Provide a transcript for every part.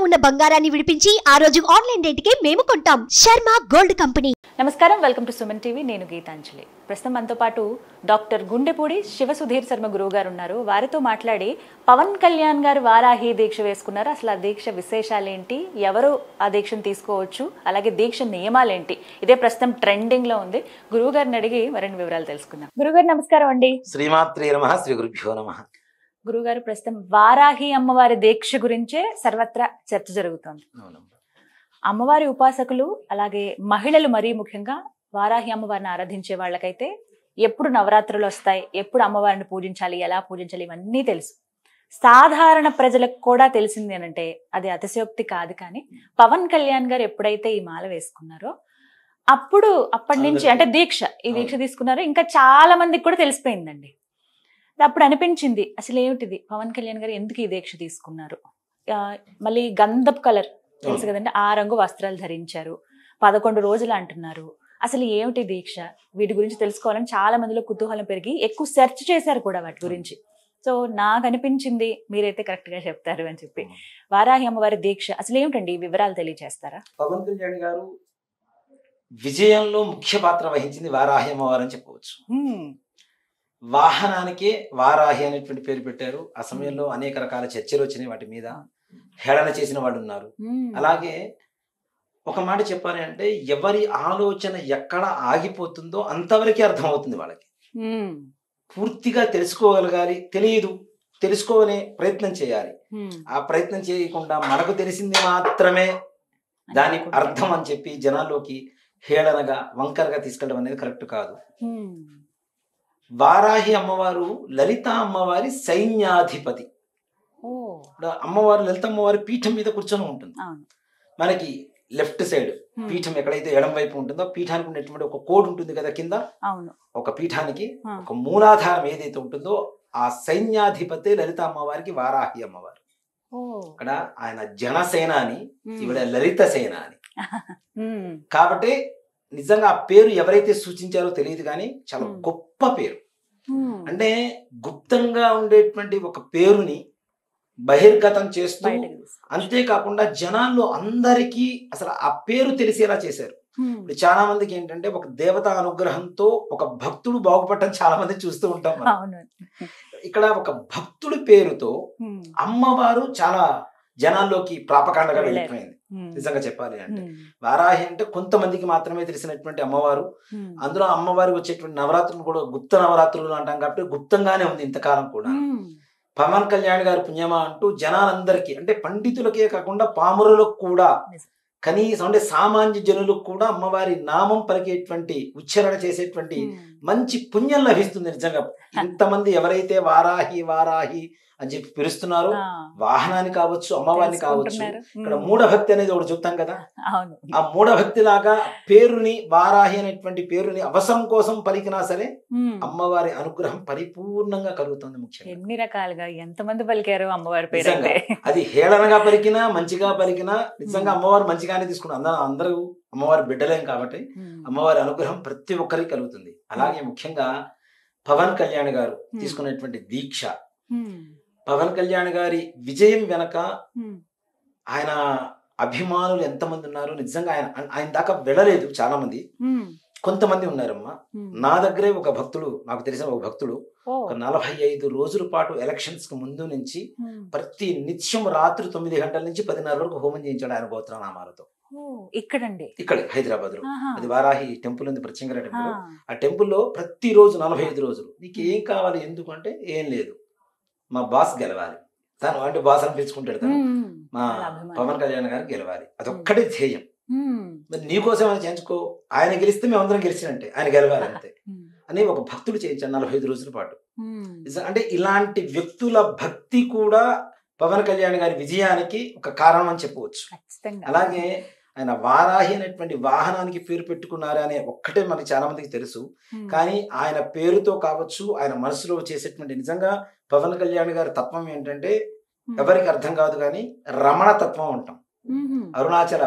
ఉన్న బంగారాన్ని విడిపించి ఆ రోజు ఆన్లైన్ రేటుకే మేము కొంటాం శర్మ గోల్డ్ కంపెనీ నమస్కారం వెల్కమ్ టు సుమన్ టీవీ నేను గీతాంజలి ప్రస్తుతం మనతో పాటు డాక్టర్ గుండెపూడి శివ సుధీర్ శర్మ గురువు గారు ఉన్నారు వారితో మాట్లాడి పవన్ కళ్యాణ్ గారు వారాహి దీక్ష వేసుకున్నారు అసలు ఆ దీక్ష విశేషాలేంటి ఎవరు ఆ దీక్షను తీసుకోవచ్చు అలాగే దీక్ష నియమాలేంటి ఇదే ప్రస్తుతం ట్రెండింగ్ లో ఉంది గురువు గారిని అడిగి మరిన్ని వివరాలు తెలుసుకుందాం గురుగారు నమస్కారం అండి శ్రీమాత్రే నమ శ్రీ గురుభ్యో నమ గురుగారు ప్రస్తుతం వారాహి అమ్మవారి దీక్ష గురించే సర్వత్రా చర్చ జరుగుతోంది అమ్మవారి ఉపాసకులు అలాగే మహిళలు మరీ ముఖ్యంగా వారాహి అమ్మవారిని ఆరాధించే వాళ్ళకైతే ఎప్పుడు నవరాత్రులు వస్తాయి ఎప్పుడు అమ్మవారిని పూజించాలి ఎలా పూజించాలి ఇవన్నీ తెలుసు సాధారణ ప్రజలకు కూడా తెలిసింది అనంటే అది అతిశయోక్తి కాదు కానీ పవన్ కళ్యాణ్ గారు ఎప్పుడైతే ఈ మాల వేసుకున్నారో అప్పుడు అప్పటి నుంచి అంటే దీక్ష ఈ దీక్ష తీసుకున్నారో ఇంకా చాలా మందికి కూడా తెలిసిపోయిందండి అప్పుడు అనిపించింది అసలు ఏమిటిది పవన్ కళ్యాణ్ గారు ఎందుకు ఈ దీక్ష తీసుకున్నారు ఆ, మళ్ళీ గంధపు కలర్ తెలుసు కదండి ఆ రంగు వస్త్రాలు ధరించారు పదకొండు రోజులు అంటున్నారు అసలు ఏమిటి దీక్ష వీటి గురించి తెలుసుకోవాలని చాలా మందిలో కుతూహలం పెరిగి ఎక్కువ సెర్చ్ చేశారు కూడా వాటి గురించి సో నాకు అనిపించింది మీరైతే కరెక్ట్ గా చెప్తారు అని చెప్పి వారాహి అమ్మవారి దీక్ష అసలు ఏమిటండి ఈ వివరాలు తెలియజేస్తారా పవన్ కళ్యాణ్ గారు విజయంలో ముఖ్య పాత్ర వహించింది వారాహి అమ్మవారు అని చెప్పవచ్చు వాహనానికే వారాహి అనేటువంటి పేరు పెట్టారు ఆ సమయంలో అనేక రకాల చర్చలు వచ్చినాయి వాటి మీద హేళన చేసిన వాళ్ళు ఉన్నారు అలాగే ఒక మాట చెప్పాలి అంటే ఎవరి ఆలోచన ఎక్కడ ఆగిపోతుందో అంతవరకే అర్థమవుతుంది వాళ్ళకి పూర్తిగా తెలుసుకోగలగాలి తెలియదు తెలుసుకోవనే ప్రయత్నం చేయాలి ఆ ప్రయత్నం చేయకుండా మనకు తెలిసింది మాత్రమే దాని అర్థం అని చెప్పి జనాల్లోకి హేళనగా వంకరగా తీసుకెళ్ళడం అనేది కరెక్ట్ కాదు వారాహి అమ్మవారు లలిత అమ్మవారి సైన్యాధిపతి ఇప్పుడు అమ్మవారు లలిత అమ్మవారి పీఠం మీద కూర్చొని ఉంటుంది అవును మనకి లెఫ్ట్ సైడ్ పీఠం ఎక్కడైతే ఎడం వైపు ఉంటుందో పీఠానికి ఉన్నటువంటి ఒక కోడ్ ఉంటుంది కదా కింద అవును ఒక పీఠానికి ఆ. ఒక మూలాధారం ఏదైతే ఉంటుందో ఆ సైన్యాధిపతి లలిత అమ్మవారికి వారాహి అమ్మవారు ఓ. అక్కడ ఆయన జనసేన అని ఉమ్. ఈవిడ లలిత సేన అని ఉమ్. కాబట్టి నిజంగా ఆ పేరు ఎవరైతే సూచించారో తెలియదు కానీ చాలా Hmm. గొప్ప పేరు ఉమ్. అంటే గుప్తంగా ఉండేటువంటి ఒక పేరుని బహిర్గతం చేస్తూ బయటకు తీసు- అంతేకాకుండా జనాల్లో అందరికీ అసలు ఆ పేరు తెలిసేలా చేశారు ఉమ్. ఇప్పుడు చాలా మందికి ఏంటంటే ఒక దేవత అనుగ్రహంతో ఒక భక్తుడు బాగుపడటం చాలా మంది చూస్తూ ఉంటాం మనం. అవును ఇక్కడ ఒక భక్తుడి పేరుతో ఉమ్. అమ్మవారు చాలా జనాల్లోకి ప్రాపకాండగా వెళ్ళారు. వెళ్ళిపోయింది ఉమ్. నిజంగా చెప్పాలి అంటే ఉమ్. వారాహి అంటే కొంతమందికి మాత్రమే తెలిసినటువంటి అమ్మవారు ఉమ్. అందులో అమ్మవారికి వచ్చేటువంటి నవరాత్రులు కూడా గుప్త నవరాత్రులు అంటాం కాబట్టి గుప్తంగానే ఉంది ఇంతకాలం కూడా ఉమ్. పవన్ కళ్యాణ్ గారి పుణ్యమా అంటూ జనాలందరికీ అంటే పండితులకే కాకుండా పామురులకు కూడా నిజం. కనీసం అంటే సామాన్య జనులకు కూడా అమ్మవారి నామం పలికేటువంటి ఉచ్చారణ చేసేటువంటి ఉమ్. మంచి పుణ్యం లభిస్తుంది నిజంగా ఇంతమంది ఎవరైతే వారాహి వారాహి అని చెప్పి పిలుస్తున్నారో ఆ. వాహనాన్ని కావచ్చు అమ్మవారిని కావచ్చు తెలుసుకుంటున్నారు. ఇక్కడ ఉమ్. మూఢభక్తి అనేది ఒకటి చెప్తాం కదా అవును ఆ మూఢభక్తి లాగా పేరుని వారాహి అనేటువంటి పేరుని అవసరం కోసం పలికినా సరే ఉమ్. అమ్మవారి అనుగ్రహం పరిపూర్ణంగా కలుగుతుంది ముఖ్యంగా ఎన్ని రకాలుగా ఎంతమంది పలికారు అమ్మవారి పేరు నిజంగా. అంటే అది హేళనగా పలికినా మంచిగా పలికినా నిజంగా అమ్మవారు మంచిగానే తీసుకున్నారు అందరూ అందరూ అమ్మవారి బిడ్డలేం కాబట్టి ఉమ్. అమ్మవారి అనుగ్రహం ప్రతి ఒక్కరికి కలుగుతుంది అలాగే ముఖ్యంగా పవన్ కళ్యాణ్ గారు తీసుకున్నటువంటి దీక్ష ఉమ్. పవన్ కళ్యాణ్ గారి విజయం వెనక ఉమ్. ఆయన అభిమానులు ఎంతమంది ఉన్నారు నిజంగా ఆయన ఆయన దాకా వెళ్ళలేదు చాలా మంది ఉమ్. కొంతమంది ఉన్నారమ్మా ఉమ్. నా దగ్గరే ఒక భక్తుడు నాకు తెలిసిన ఒక భక్తుడు ఓ. ఒక నలభై ఐదు రోజుల పాటు ఎలక్షన్స్ కు ముందు నుంచి ఉమ్. ప్రతి నిత్యం రాత్రి తొమ్మిది గంటల నుంచి పదిన్నర వరకు హోమం చేయించాడు ఆయన గోత్రనామాలతో ఓ. ఇక్కడండి ఇక్కడ హైదరాబాద్ లో ఆహా. అది వారాహి టెంపుల్ ఉంది ప్రత్యంగర ఆ. టెంపుల్ ఆ టెంపుల్లో ప్రతి రోజు నలభై ఐదు రోజులు నీకు ఏం కావాలి ఎందుకు అంటే ఏం లేదు మా బాస్ గెలవాలి తను అంటే బాస్ అని పిలుచుకుంటాడు తను ఉమ్. మా చాలా అభిమానం. పవన్ కళ్యాణ్ గారు గెలవాలి అదొక్కటే ధ్యేయం ఉమ్. మరి నీకోసం అని చేయించుకో ఆయన గెలిస్తే మేమందరం గెలిచినట్టే ఆయన గెలవాలి అంతే ఉమ్. అని ఒక భక్తుడు చేయించాడు నలభై ఐదు రోజుల పాటు ఉమ్. నిజం- అంటే ఇలాంటి వ్యక్తుల భక్తి కూడా పవన్ కళ్యాణ్ గారి విజయానికి ఒక కారణం అని చెప్పవచ్చు ఖచ్చితంగా అలాగే ఆయన వారాహి అనేటువంటి వాహనానికి పేరు పెట్టుకున్నారు అనే ఒక్కటే మనకి చాలా మందికి తెలుసు ఉమ్. కానీ ఆయన పేరుతో కావచ్చు ఆయన మనసులో చేసేటువంటి నిజంగా పవన్ కళ్యాణ్ గారి తత్వం ఏంటంటే ఉమ్. ఎవరికి అర్థం కాదు కానీ రమణ తత్వం అంటాం ఉమ్. అరుణాచల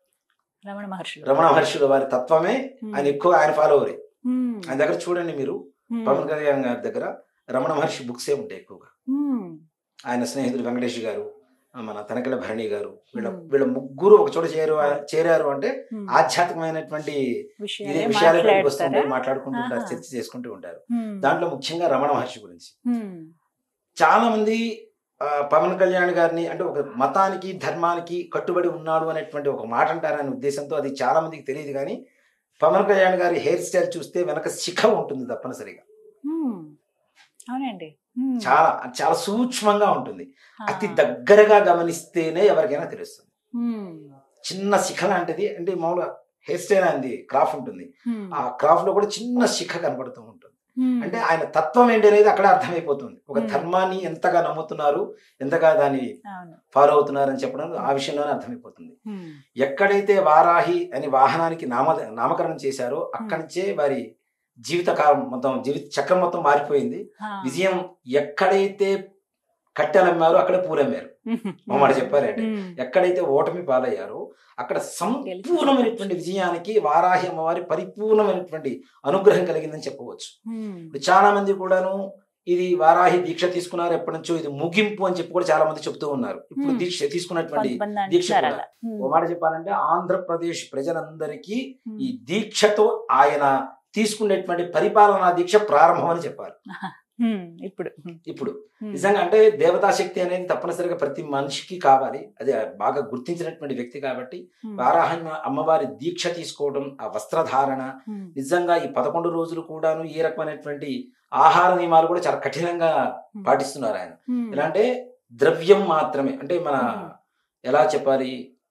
రమణ మహర్షులు రమణ మహర్షుల వారి తత్వమే ఉమ్. ఆయన ఎక్కువ ఆయన ఫాలోవరే ఉమ్. ఆయన దగ్గర చూడండి మీరు ఉమ్. పవన్ కళ్యాణ్ గారి దగ్గర రమణ మహర్షి బుక్సే ఉంటాయి ఎక్కువగా ఉమ్. ఆయన స్నేహితుడు వెంకటేష్ గారు మన తనకల భరణి గారు వీళ్ళ Hmm. వీళ్ళ ముగ్గురు ఒక చోట చేరు చేరారు అంటే ఉమ్. ఆధ్యాత్మికమైనటువంటి ఇది విషయాలే విషయాలు బయటకు వస్తుంటాయి మాట్లాడతారా మాట్లాడుకుంటూ ఉంటారు ఆహా. చర్చ చేసుకుంటూ ఉంటారు ఉమ్. దాంట్లో ముఖ్యంగా రమణ మహర్షి గురించి ఉమ్. చాలా మంది ఆ, పవన్ కళ్యాణ్ గారిని అంటే ఒక మతానికి ధర్మానికి కట్టుబడి ఉన్నాడు అనేటువంటి ఒక మాట అంటారనే ఉద్దేశంతో అది చాలా మందికి తెలియదు కానీ పవన్ కళ్యాణ్ గారి హెయిర్ స్టైల్ చూస్తే వెనక శిఖ ఉంటుంది తప్పనిసరిగా ఉమ్. అవునండి ఉమ్. చాలా చాలా సూక్ష్మంగా ఉంటుంది ఆ. అతి దగ్గరగా గమనిస్తేనే ఎవరికైనా తెలుస్తుంది ఉమ్. చిన్న శిఖ లాంటిది అంటే మామూలుగా హెయిర్ స్టైల్ అంది క్రాఫ్ ఉంటుంది ఉమ్. ఆ క్రాఫ్ లో కూడా చిన్న శిఖ కనబడుతూ ఉంటుంది ఉమ్. అంటే ఆయన తత్వం ఏంటి అనేది అక్కడ అర్థమైపోతుంది ఒక Hmm. ధర్మాన్ని ఎంతగా నమ్ముతున్నారు ఎంతగా దాన్ని అవును ఫాలో అవుతున్నారు అని చెప్పడం ఆ విషయంలోనే అర్థమైపోతుంది ఉమ్. ఎక్కడైతే వారాహి అని వాహనానికి నామ నామకరణం చేశారో అక్కడి నుంచే వారి జీవిత కాలం మొత్తం జీవిత చక్రం మొత్తం మారిపోయింది ఆ. విజయం ఎక్కడైతే కట్టెలమ్మారో అక్కడే పూలమ్మారు మా మాట చెప్పారండి ఉమ్. ఎక్కడైతే ఓటమి పాలయ్యారో అక్కడ సంపూర్ణమైనటువంటి విజయానికి వారాహి అమ్మవారి పరిపూర్ణమైనటువంటి అనుగ్రహం కలిగిందని చెప్పవచ్చు ఉమ్. ఇప్పుడు చాలా మంది కూడాను ఇది వారాహి దీక్ష తీసుకున్నారు ఎప్పటి నుంచో ఇది ముగింపు అని చెప్పి కూడా చాలా మంది చెప్తూ ఉన్నారు ఇప్పుడు Hmm. దీక్ష తీసుకున్నటువంటి కొంతమంది దీక్ష అంటున్నారు కూడా. అలా. ఉమ్. ఓ మాట చెప్పాలంటే ఆంధ్రప్రదేశ్ ప్రజలందరికీ ఉమ్. ఈ దీక్షతో ఆయన తీసుకునేటువంటి పరిపాలనా దీక్ష ప్రారంభం అని చెప్పారు ఉమ్. ఇప్పుడు ఉమ్. ఇప్పుడు ఉమ్. నిజంగా అంటే దేవతా శక్తి అనేది తప్పనిసరిగా ప్రతి మనిషికి కావాలి అది బాగా గుర్తించినటువంటి వ్యక్తి కాబట్టి ఉమ్. వారాహి అమ్మవారి దీక్ష తీసుకోవడం ఆ వస్త్రధారణ ఉమ్. నిజంగా ఈ పదకొండు రోజులు కూడాను ఏ రకమైనటువంటి ఆహార నియమాలు కూడా చాలా కఠినంగా పాటిస్తున్నారు ఆయన ఉమ్. ఎలా అంటే ద్రవ్యం మాత్రమే అంటే మన ఉమ్. ఎలా చెప్పాలి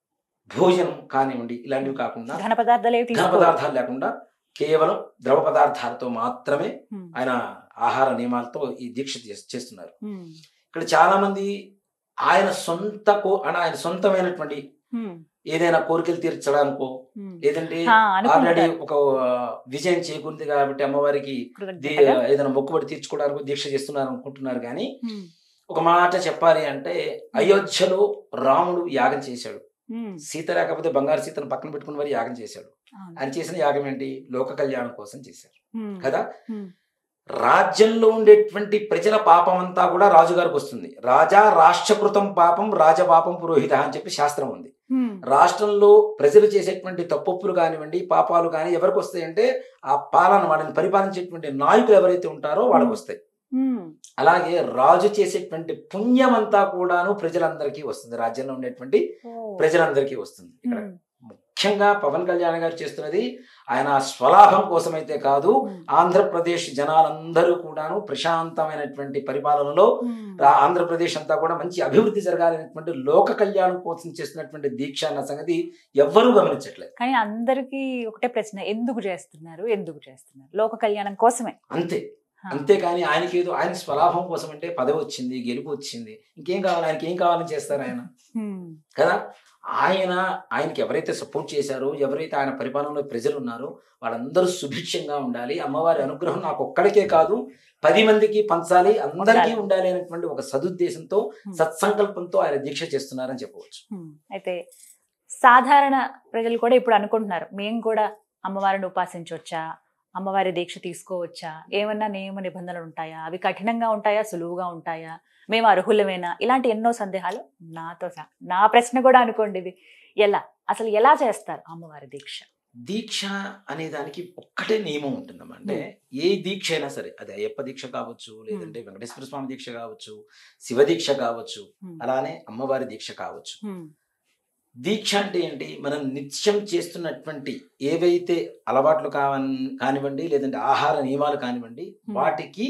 భోజనం కానివ్వండి ఇలాంటివి కాకుండా ఘన పదార్థాలు ఏవి ఘన తీసుకోరు. పదార్థాలు లేకుండా కేవలం ద్రవ పదార్థాలతో మాత్రమే ఉమ్. ఆయన ఆహార నియమాలతో ఈ దీక్ష చేస్- చేస్తున్నారు ఉమ్. ఇక్కడ చాలా మంది ఆయన సొంత కో అంటే ఆయన సొంతమైనటువంటి ఉమ్. ఏదైనా కోరికలు తీర్చడానికో ఉమ్. లేదంటే ఆ, ఆల్రెడీ అనుకుంటారు. ఒక ఆ, విజయం చేకూరింది కాబట్టి అమ్మవారికి దీ- కృతజ్ఞతగా. ఏదైనా మొక్కుబడి తీర్చుకోవడానికి దీక్ష చేస్తున్నారు అనుకుంటున్నారు కానీ ఉమ్. ఒక మాట చెప్పాలి అంటే అయోధ్యలో రాముడు యాగం చేశాడు ఉమ్. సీత లేకపోతే బంగారు సీతను పక్కన పెట్టుకుని మరి యాగం చేశాడు అవును. ఆయన చేసిన యాగం ఏంటి లోక కళ్యాణం కోసం చేశారు ఉమ్. కదా ఉమ్. రాజ్యంలో ఉండేటువంటి ప్రజల పాపం అంతా కూడా రాజుగారికి వస్తుంది రాజా రాష్ట్రకృతం పాపం రాజపాపం పురోహిత అని చెప్పి శాస్త్రం ఉంది ఉమ్. రాష్ట్రంలో ప్రజలు చేసేటువంటి తప్పొప్పులు కానివ్వండి పాపాలు కానీ ఎవరికి వస్తాయంటే ఆ పాలన వాళ్ళని పరిపాలించేటువంటి నాయకులు ఎవరైతే ఉంటారో వాళ్ళకి వస్తాయి ఉమ్. అలాగే రాజు చేసేటువంటి పుణ్యం అంతా కూడాను ప్రజలందరికీ వస్తుంది రాజ్యంలో ఉండేటువంటి ఓ. ప్రజలందరికీ వస్తుంది ఇక్కడ ఉమ్. ముఖ్యంగా పవన్ కళ్యాణ్ గారు చేస్తున్నది ఆయన స్వలాభం కోసమైతే కాదు ఉమ్. ఆంధ్రప్రదేశ్ జనాలందరూ కూడాను ప్రశాంతమైనటువంటి పరిపాలనలో ఉమ్. రా- ఆంధ్రప్రదేశ్ అంతా కూడా మంచి అభివృద్ధి జరగాలనేటువంటి లోక కళ్యాణం కోసం చేస్తున్నటువంటి దీక్ష అన్న సంగతి ఎవ్వరూ గమనించట్లేదు కానీ అందరికీ ఒకటే ప్రశ్న ఎందుకు చేస్తున్నారు ఎందుకు చేస్తున్నారు లోక కళ్యాణం కోసమే అంతే హా. అంతేకాని ఆయనకి ఏదో ఆయన స్వలాభం కోసం అంటే పదవి వచ్చింది గెలుపు వచ్చింది ఇంకేం కావాలి ఆయనకి ఏం కావాలని చేస్తారు ఆయన ఉమ్. కదా ఆయన ఆయనకి ఎవరైతే సపోర్ట్ చేశారో ఎవరైతే ఆయన పరిపాలనలో ప్రజలు ఉన్నారో వాళ్ళందరూ సుభిక్షంగా ఉండాలి అమ్మవారి అనుగ్రహం నాకు ఒక్కడికే కాదు పది మందికి పంచాలి అందరికీ ఉండాలి. ఉండాలి అనేటువంటి ఒక సదుద్దేశంతో Hmm. సత్సంకల్పంతో ఆయన దీక్ష చేస్తున్నారని చెప్పవచ్చు ఉమ్. అయితే సాధారణ ప్రజలు కూడా ఇప్పుడు అనుకుంటున్నారు మేము కూడా అమ్మవారిని ఉపాసించవచ్చా అమ్మవారి దీక్ష తీసుకోవచ్చా ఏమన్నా నియమ నిబంధనలు ఉంటాయా అవి కఠినంగా ఉంటాయా సులువుగా ఉంటాయా మేము అర్హులమేనా ఇలాంటి ఎన్నో సందేహాలు నాతో సహా నా ప్రశ్న కూడా అనుకోండి ఇది ఎలా అసలు ఎలా చేస్తారు అమ్మవారి దీక్ష దీక్ష అనే దానికి ఒక్కటే నియమం ఉంటుందమ్మా అంటే ఏ దీక్ష అయినా సరే అది అయ్యప్ప దీక్ష కావచ్చు లేదంటే వెంకటేశ్వర స్వామి దీక్ష కావచ్చు శివ దీక్ష కావచ్చు ఉమ్. అలానే అమ్మవారి దీక్ష కావచ్చు ఉమ్. దీక్ష అంటే ఏంటి మనం నిత్యం చేస్తున్నటువంటి ఏవైతే అలవాట్లు కావన్ కానివ్వండి లేదంటే ఆహార నియమాలు కానివ్వండి Hmm. వాటికి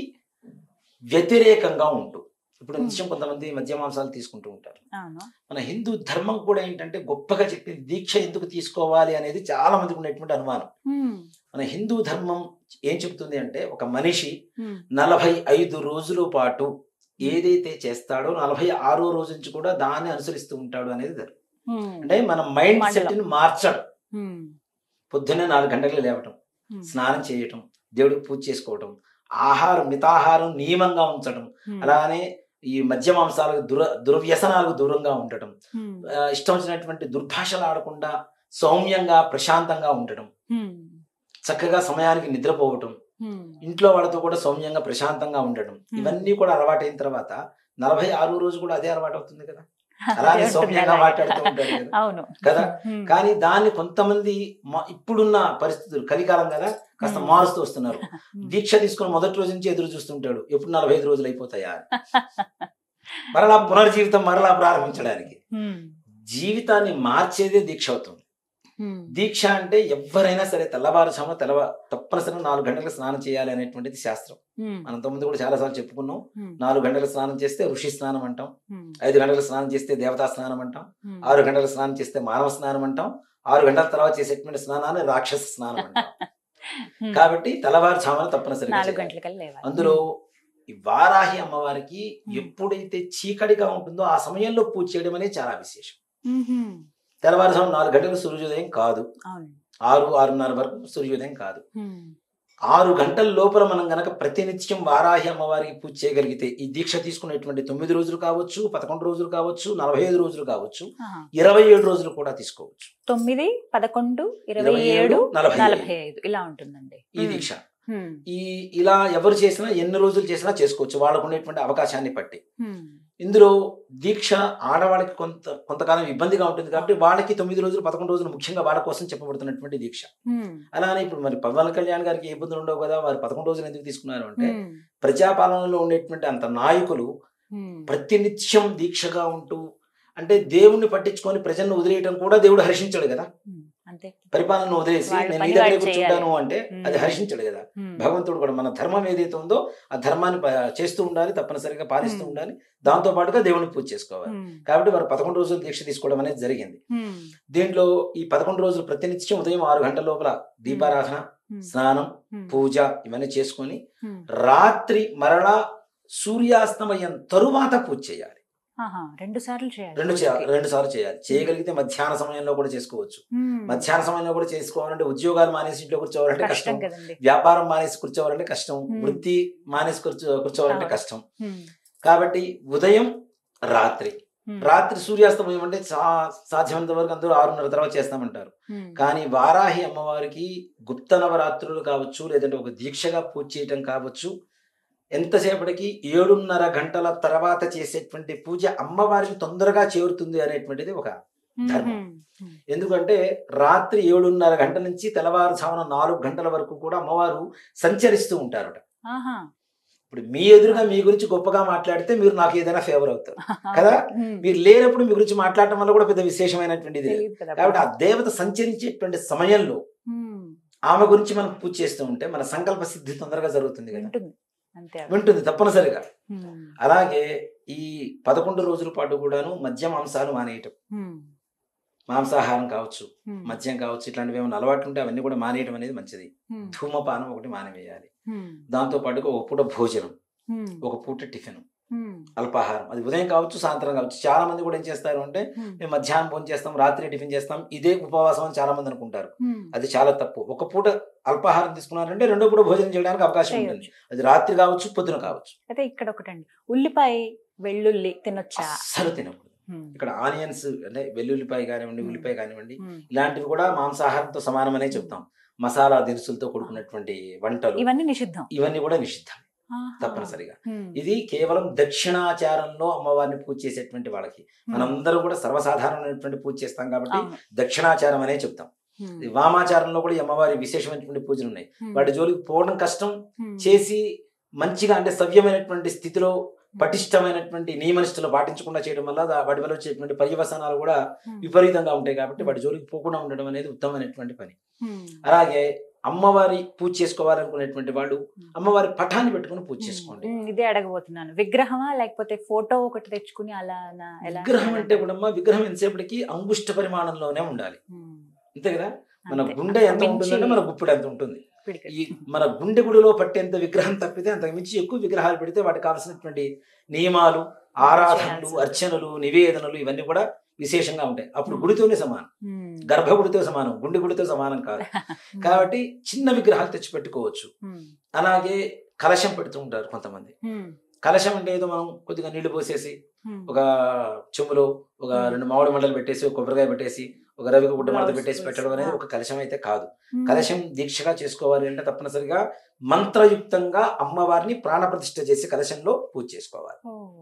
వ్యతిరేకంగా ఉంటూ ఇప్పుడు Hmm. నిత్యం కొంతమంది మద్య మాంసాలు తీసుకుంటూ ఉంటారు అవును మన హిందూ ధర్మం కూడా ఏంటంటే గొప్పగా చెప్పింది దీక్ష ఎందుకు తీసుకోవాలి అనేది చాలా మందికి ఉండేటువంటి అనుమానం ఉమ్. మన హిందూ ధర్మం ఏం చెప్తుంది అంటే ఒక మనిషి ఉమ్. నలభై ఐదు రోజుల పాటు ఏదైతే చేస్తాడో నలభై ఆరో రోజు నుంచి కూడా దాన్ని అనుసరిస్తూ ఉంటాడు అనేది ధర్మం ఉమ్. అంటే మన మైండ్ మండలం. సెట్ ని మార్చడం ఉమ్. పొద్దున్నే నాలుగు గంటలకు లేవటం ఉమ్. స్నానం చేయటం దేవుడికి పూజ చేసుకోవటం ఆహారం మితాహారం నియమంగా ఉంచడం ఉమ్. అలానే ఈ మద్య మాంసాలకు దుర దుర్వ్యసనాలకు దూరంగా ఉండటం ఉమ్. ఆ, ఇష్టం వచ్చినటువంటి దుర్భాషలు ఆడకుండా సౌమ్యంగా ప్రశాంతంగా ఉండటం ఉమ్. చక్కగా సమయానికి నిద్రపోవటం ఉమ్. ఇంట్లో వాళ్ళతో కూడా సౌమ్యంగా ప్రశాంతంగా ఉండటం Hmm. ఇవన్నీ కూడా అలవాటైన తర్వాత నలభై ఆరు రోజు కూడా అదే అలవాటు అవుతుంది కదా అలానే ఉంటుంది సౌమ్యంగా అలాగే. మాట్లాడుతూ ఉంటాడు కదా. అవును కదా? ఉమ్. కానీ దాన్ని కొంతమంది మ- ఇప్పుడున్న పరిస్థితులు కలికాలం కదా కాస్త Hmm. మారుస్తూ వస్తున్నారు ఉమ్. దీక్ష తీసుకుని మొదటి రోజు నుంచి ఎదురు చూస్తుంటాడు ఎప్పుడు నలభై ఐదు రోజులు అయిపోతాయా అని. మరలా పునర్జీవితం మరలా ప్రారంభించడానికి ఉమ్. జీవితాన్ని మార్చేదే దీక్ష అవుతుంది ఉమ్. దీక్ష అంటే ఎవరైనా సరే తెల్లవారుజామున తెల్లవ తప్పనిసరిగా నాలుగు గంటలకు స్నానం చేయాలి అనేటువంటిది శాస్త్రం ఉమ్. మనం తొమ్మిది కూడా చాలాసార్లు చెప్పుకున్నాం ఉమ్. నాలుగు గంటలకు స్నానం చేస్తే ఋషి స్నానం అంటాం ఉమ్. ఐదు గంటలకు స్నానం చేస్తే దేవతా స్నానం అంటాం ఉమ్. ఆరు గంటలకు స్నానం చేస్తే మానవ స్నానం అంటాం ఆరు గంటల తర్వాత చేసేటువంటి స్నానాన్ని రాక్షస స్నానం అంటాం ఉమ్. కాబట్టి తెల్లవారుజామున తప్పనిసరిగా నాలుగు చేయాలి. గంటలకల్లా లేవాలి అందులో ఈ వారాహి అమ్మవారికి ఎప్పుడైతే చీకటిగా ఉంటుందో ఆ సమయంలో పూజ చేయడం అనేది చాలా విశేషం ఉమ్. తెల్లవారుజాము నాలుగు గంటలకు సూర్యోదయం కాదు అవును ఆరు ఆరున్నర వరకు సూర్యోదయం కాదు ఉమ్. ఆరు గంటల లోపల మనం గనక ప్రతినిత్యం వారాహి అమ్మవారికి పూజ చేయగలిగితే ఈ దీక్ష తీసుకునేటువంటి తొమ్మిది రోజులు కావచ్చు పదకొండు రోజులు కావచ్చు నలభై ఐదు రోజులు కావచ్చు ఆహా. ఇరవై ఏడు రోజులు కూడా తీసుకోవచ్చు తొమ్మిది పదకొండు ఇరవై ఏడు నలభై నలభై ఐదు ఇలా ఉంటుందండి ఈ ఉమ్. దీక్ష ఉమ్. ఈ ఇలా ఎవరు చేసినా ఎన్ని రోజులు చేసినా చేసుకోవచ్చు వాళ్ళకు ఉండేటువంటి అవకాశాన్ని బట్టి ఉమ్. ఇందులో దీక్ష ఆడవాళ్ళకి కొంత కొంతకాలం ఇబ్బందిగా ఉంటుంది కాబట్టి వాళ్ళకి తొమ్మిది రోజులు పదకొండు రోజులు ముఖ్యంగా వాళ్ళ కోసం చెప్పబడుతున్నటువంటి దీక్ష ఉమ్. అలానే ఇప్పుడు మరి పవన్ కళ్యాణ్ గారికి ఏ ఇబ్బందులు ఉండవు కదా వారు పదకొండు రోజులు ఎందుకు తీసుకున్నారు అంటే ఉమ్. ప్రజాపాలనలో ఉండేటువంటి అంత నాయకులు ఉమ్. ప్రతినిత్యం దీక్షగా ఉంటూ అంటే దేవుణ్ణి పట్టించుకొని ప్రజలను వదిలేయటం కూడా దేవుడు హర్షించాడు కదా ఉమ్. అంతే పరిపాలన వదిలేసి వాళ్ళ నేను పని ఈ దగ్గరే వాళ్ళు కూర్చుంటాను చేయాలి. అంటే ఉమ్. అది హర్షించాడు కదా ఉమ్. భగవంతుడు కూడా మన ధర్మం ఏదైతే ఉందో ఆ ధర్మాన్ని ప- చేస్తూ ఉండాలి తప్పనిసరిగా పాలిస్తూ ఉమ్. ఉండాలి దాంతో పాటుగా దేవుని పూజ చేసుకోవాలి ఉమ్. కాబట్టి వారు పదకొండు రోజులు దీక్ష తీసుకోవడం అనేది జరిగింది ఉమ్. దీంట్లో ఈ పదకొండు రోజులు ప్రతినిత్యం ఉదయం ఆరు గంటల లోపల దీపారాధన ఉమ్. స్నానం ఉమ్. పూజ ఇవన్నీ చేసుకొని ఉమ్. రాత్రి మరలా సూర్యాస్తమయం తరువాత పూజ చేయాలి ఆహా. రెండు సార్లు చేయాలి రెండు చే- రోజుకి. రెండు సార్లు చేయాలి చేయగలిగితే మధ్యాహ్న సమయంలో కూడా చేసుకోవచ్చు ఉమ్. మధ్యాహ్న సమయంలో కూడా చేసుకోవాలంటే ఉద్యోగాలు మానేసి ఇంట్లో కూర్చోవాలంటే కష్టం కష్టం కదండి వ్యాపారం మానేసి కూర్చోవాలంటే కష్టం Hmm. వృత్తి మానేసి కూర్చో కూర్చోవాలంటే అవును. కష్టం ఉమ్. కాబట్టి ఉదయం రాత్రి ఉమ్. రాత్రి సూర్యాస్తమయం అంటే సా- సాధ్యమైనంత వరకు అందరూ ఆరున్నర తర్వాత చేస్తామంటారు ఉమ్. కానీ వారాహి అమ్మవారికి గుప్త నవరాత్రులు కావచ్చు లేదంటే ఒక దీక్షగా పూజ చేయటం కావచ్చు ఎంతసేపటికి ఏడున్నర గంటల తర్వాత చేసేటువంటి పూజ అమ్మవారికి తొందరగా చేరుతుంది అనేటువంటిది ఒక ధర్మం. ఉమ్. ఉమ్. ఎందుకంటే రాత్రి ఏడున్నర గంటల నుంచి తెల్లవారుజామున నాలుగు గంటల వరకు కూడా అమ్మవారు సంచరిస్తూ ఉంటారట ఆహా. ఇప్పుడు మీ ఎదురుగా మీ గురించి గొప్పగా మాట్లాడితే మీరు నాకు ఏదైనా ఫేవర్ అవుతారు కదా? ఉమ్. మీరు లేనప్పుడు మీ గురించి మాట్లాడటం వల్ల కూడా పెద్ద విశేషమైనటువంటిది లేదు. తెలియదు కదా కాబట్టి ఆ దేవత సంచరించేటువంటి సమయంలో ఉమ్. ఆమె గురించి మనం పూజ చేస్తూ ఉంటే మన సంకల్ప సిద్ధి తొందరగా జరుగుతుంది కదా వింటుంది అంతే వింటుంది తప్పనిసరిగా ఉమ్. అలాగే ఈ పదకొండు రోజుల పాటు కూడాను మద్య మాంసాలు మానేయటం ఉమ్. మాంసాహారం కావచ్చు ఉమ్. మద్యం కావచ్చు ఇట్లాంటివి ఏమైనా అలవాట్లు ఉంటే అవన్నీ కూడా మానేయడం అనేది మంచిది ఉమ్. ధూమపానం ఒకటి మానేవేయాలి ఉమ్. దాంతో పాటుగా ఒక పూట భోజనం ఉమ్. ఒక పూట టిఫిన్ ఉమ్. అల్పాహారం అది ఉదయం కావచ్చు సాయంత్రం కావచ్చు చాలా మంది కూడా ఏం చేస్తారు అంటే ఉమ్. మేము మధ్యాహ్నం భోజనం చేస్తాం రాత్రి టిఫిన్ చేస్తాం ఇదే ఉపవాసం అని చాలా మంది అనుకుంటారు ఉమ్. అది చాలా తప్పు ఒక పూట అల్పాహారం తీసుకున్నారంటే రెండో పూట భోజనం చేయడానికి అవకాశం ఉంటుంది చేయొచ్చు అది రాత్రి కావచ్చు పొద్దున కావచ్చు అయితే ఇక్కడ ఒకటండి ఉల్లిపాయ వెల్లుల్లి తినొచ్చా అస్సలు తినకూడదు ఉమ్. ఇక్కడ ఆనియన్స్ అంటే వెల్లుల్లిపాయ కానివ్వండి Hmm. ఉల్లిపాయ కానివ్వండి ఉమ్. ఇలాంటివి కూడా మాంసాహారంతో సమానమనే చెప్తాం మసాలా దినుసులతో కూడుకున్నటువంటి వంటలు ఇవన్నీ నిషిద్ధం ఇవన్నీ కూడా నిషిద్ధం ఆహా. తప్పనిసరిగా ఉమ్. ఇది కేవలం దక్షిణాచారంలో అమ్మవారిని పూజ చేసేటువంటి వాళ్ళకి మనందరం కూడా సర్వసాధారణమైనటువంటి పూజ చేస్తాం కాబట్టి అవును. దక్షిణాచారం అనే చెప్తాం ఉమ్. ఈ వామాచారంలో కూడా ఈ అమ్మవారి విశేషమైనటువంటి పూజలు ఉన్నాయి ఉమ్. వాటి జోలికి పోవడం కష్టం ఉమ్. చేసి మంచిగా అంటే సవ్యమైనటువంటి స్థితిలో పటిష్టమైనటువంటి నియమనిష్టలు పాటించకుండా చేయడం వల్ల దా- వాటి వల్ల వచ్చేటువంటి పర్యవసానాలు కూడా ఉమ్. విపరీతంగా ఉంటాయి కాబట్టి వాటి జోలికి పోకుండా ఉండడం అనేది ఉత్తమమైనటువంటి పని ఉమ్. అలాగే అమ్మవారి పూజ చేసుకోవాలనుకునేటువంటి వాళ్ళు అమ్మవారి పటాన్ని పెట్టుకుని పూజ చేసుకోండి ఉమ్, ఇదే అడగబోతున్నాను విగ్రహమా లేకపోతే ఫోటో ఒకటి తెచ్చుకుని అలా నా- ఎలా విగ్రహం అంటే కూడా అమ్మ విగ్రహం ఎంతసేపటికి అంగుష్ట పరిమాణంలోనే ఉండాలి ఉమ్, అంతే కదా మన అంతే. గుండె ఎంత మించి ఉంటుందంటే మన గుప్పెడు ఎంత ఉంటుంది పిడికెడు. ఈ మన గుండె గుడిలో పట్టేంత విగ్రహం తప్పితే అంతకు మించి ఎక్కువ విగ్రహాలు పెడితే వాటికి కావాల్సినటువంటి నియమాలు ఆరాధనలు చేయాల్సింది. అర్చనలు నివేదనలు ఇవన్నీ కూడా విశేషంగా ఉంటాయి అప్పుడు Hmm. గుడితోనే సమానం ఉమ్, గర్భగుడితో సమానం గుండె గుడితో సమానం కాదు ఉమ్, కాబట్టి చిన్న విగ్రహాలు తెచ్చి పెట్టుకోవచ్చు ఉమ్, అలాగే కలశం పెడుతూ ఉంటారు కొంతమంది ఉమ్, కలశం అంటే ఏదో మనం కొద్దిగా నీళ్లు పోసేసి ఉమ్. ఒక చెంబులో ఒక Hmm. రెండు మామిడి మండలు పెట్టేసి ఒక కొబ్బరికాయ పెట్టేసి ఒక రవిక గుడ్డ మడత Blouse పెట్టేసి పెట్టడం అనేది వేసి, ఒక కలశం అయితే కాదు ఉమ్, కలశం దీక్షగా చేసుకోవాలి అంటే తప్పనిసరిగా మంత్రయుక్తంగా అమ్మవారిని ప్రాణప్రతిష్ఠ చేసి కలశంలో పూజ చేసుకోవాలి ఓ,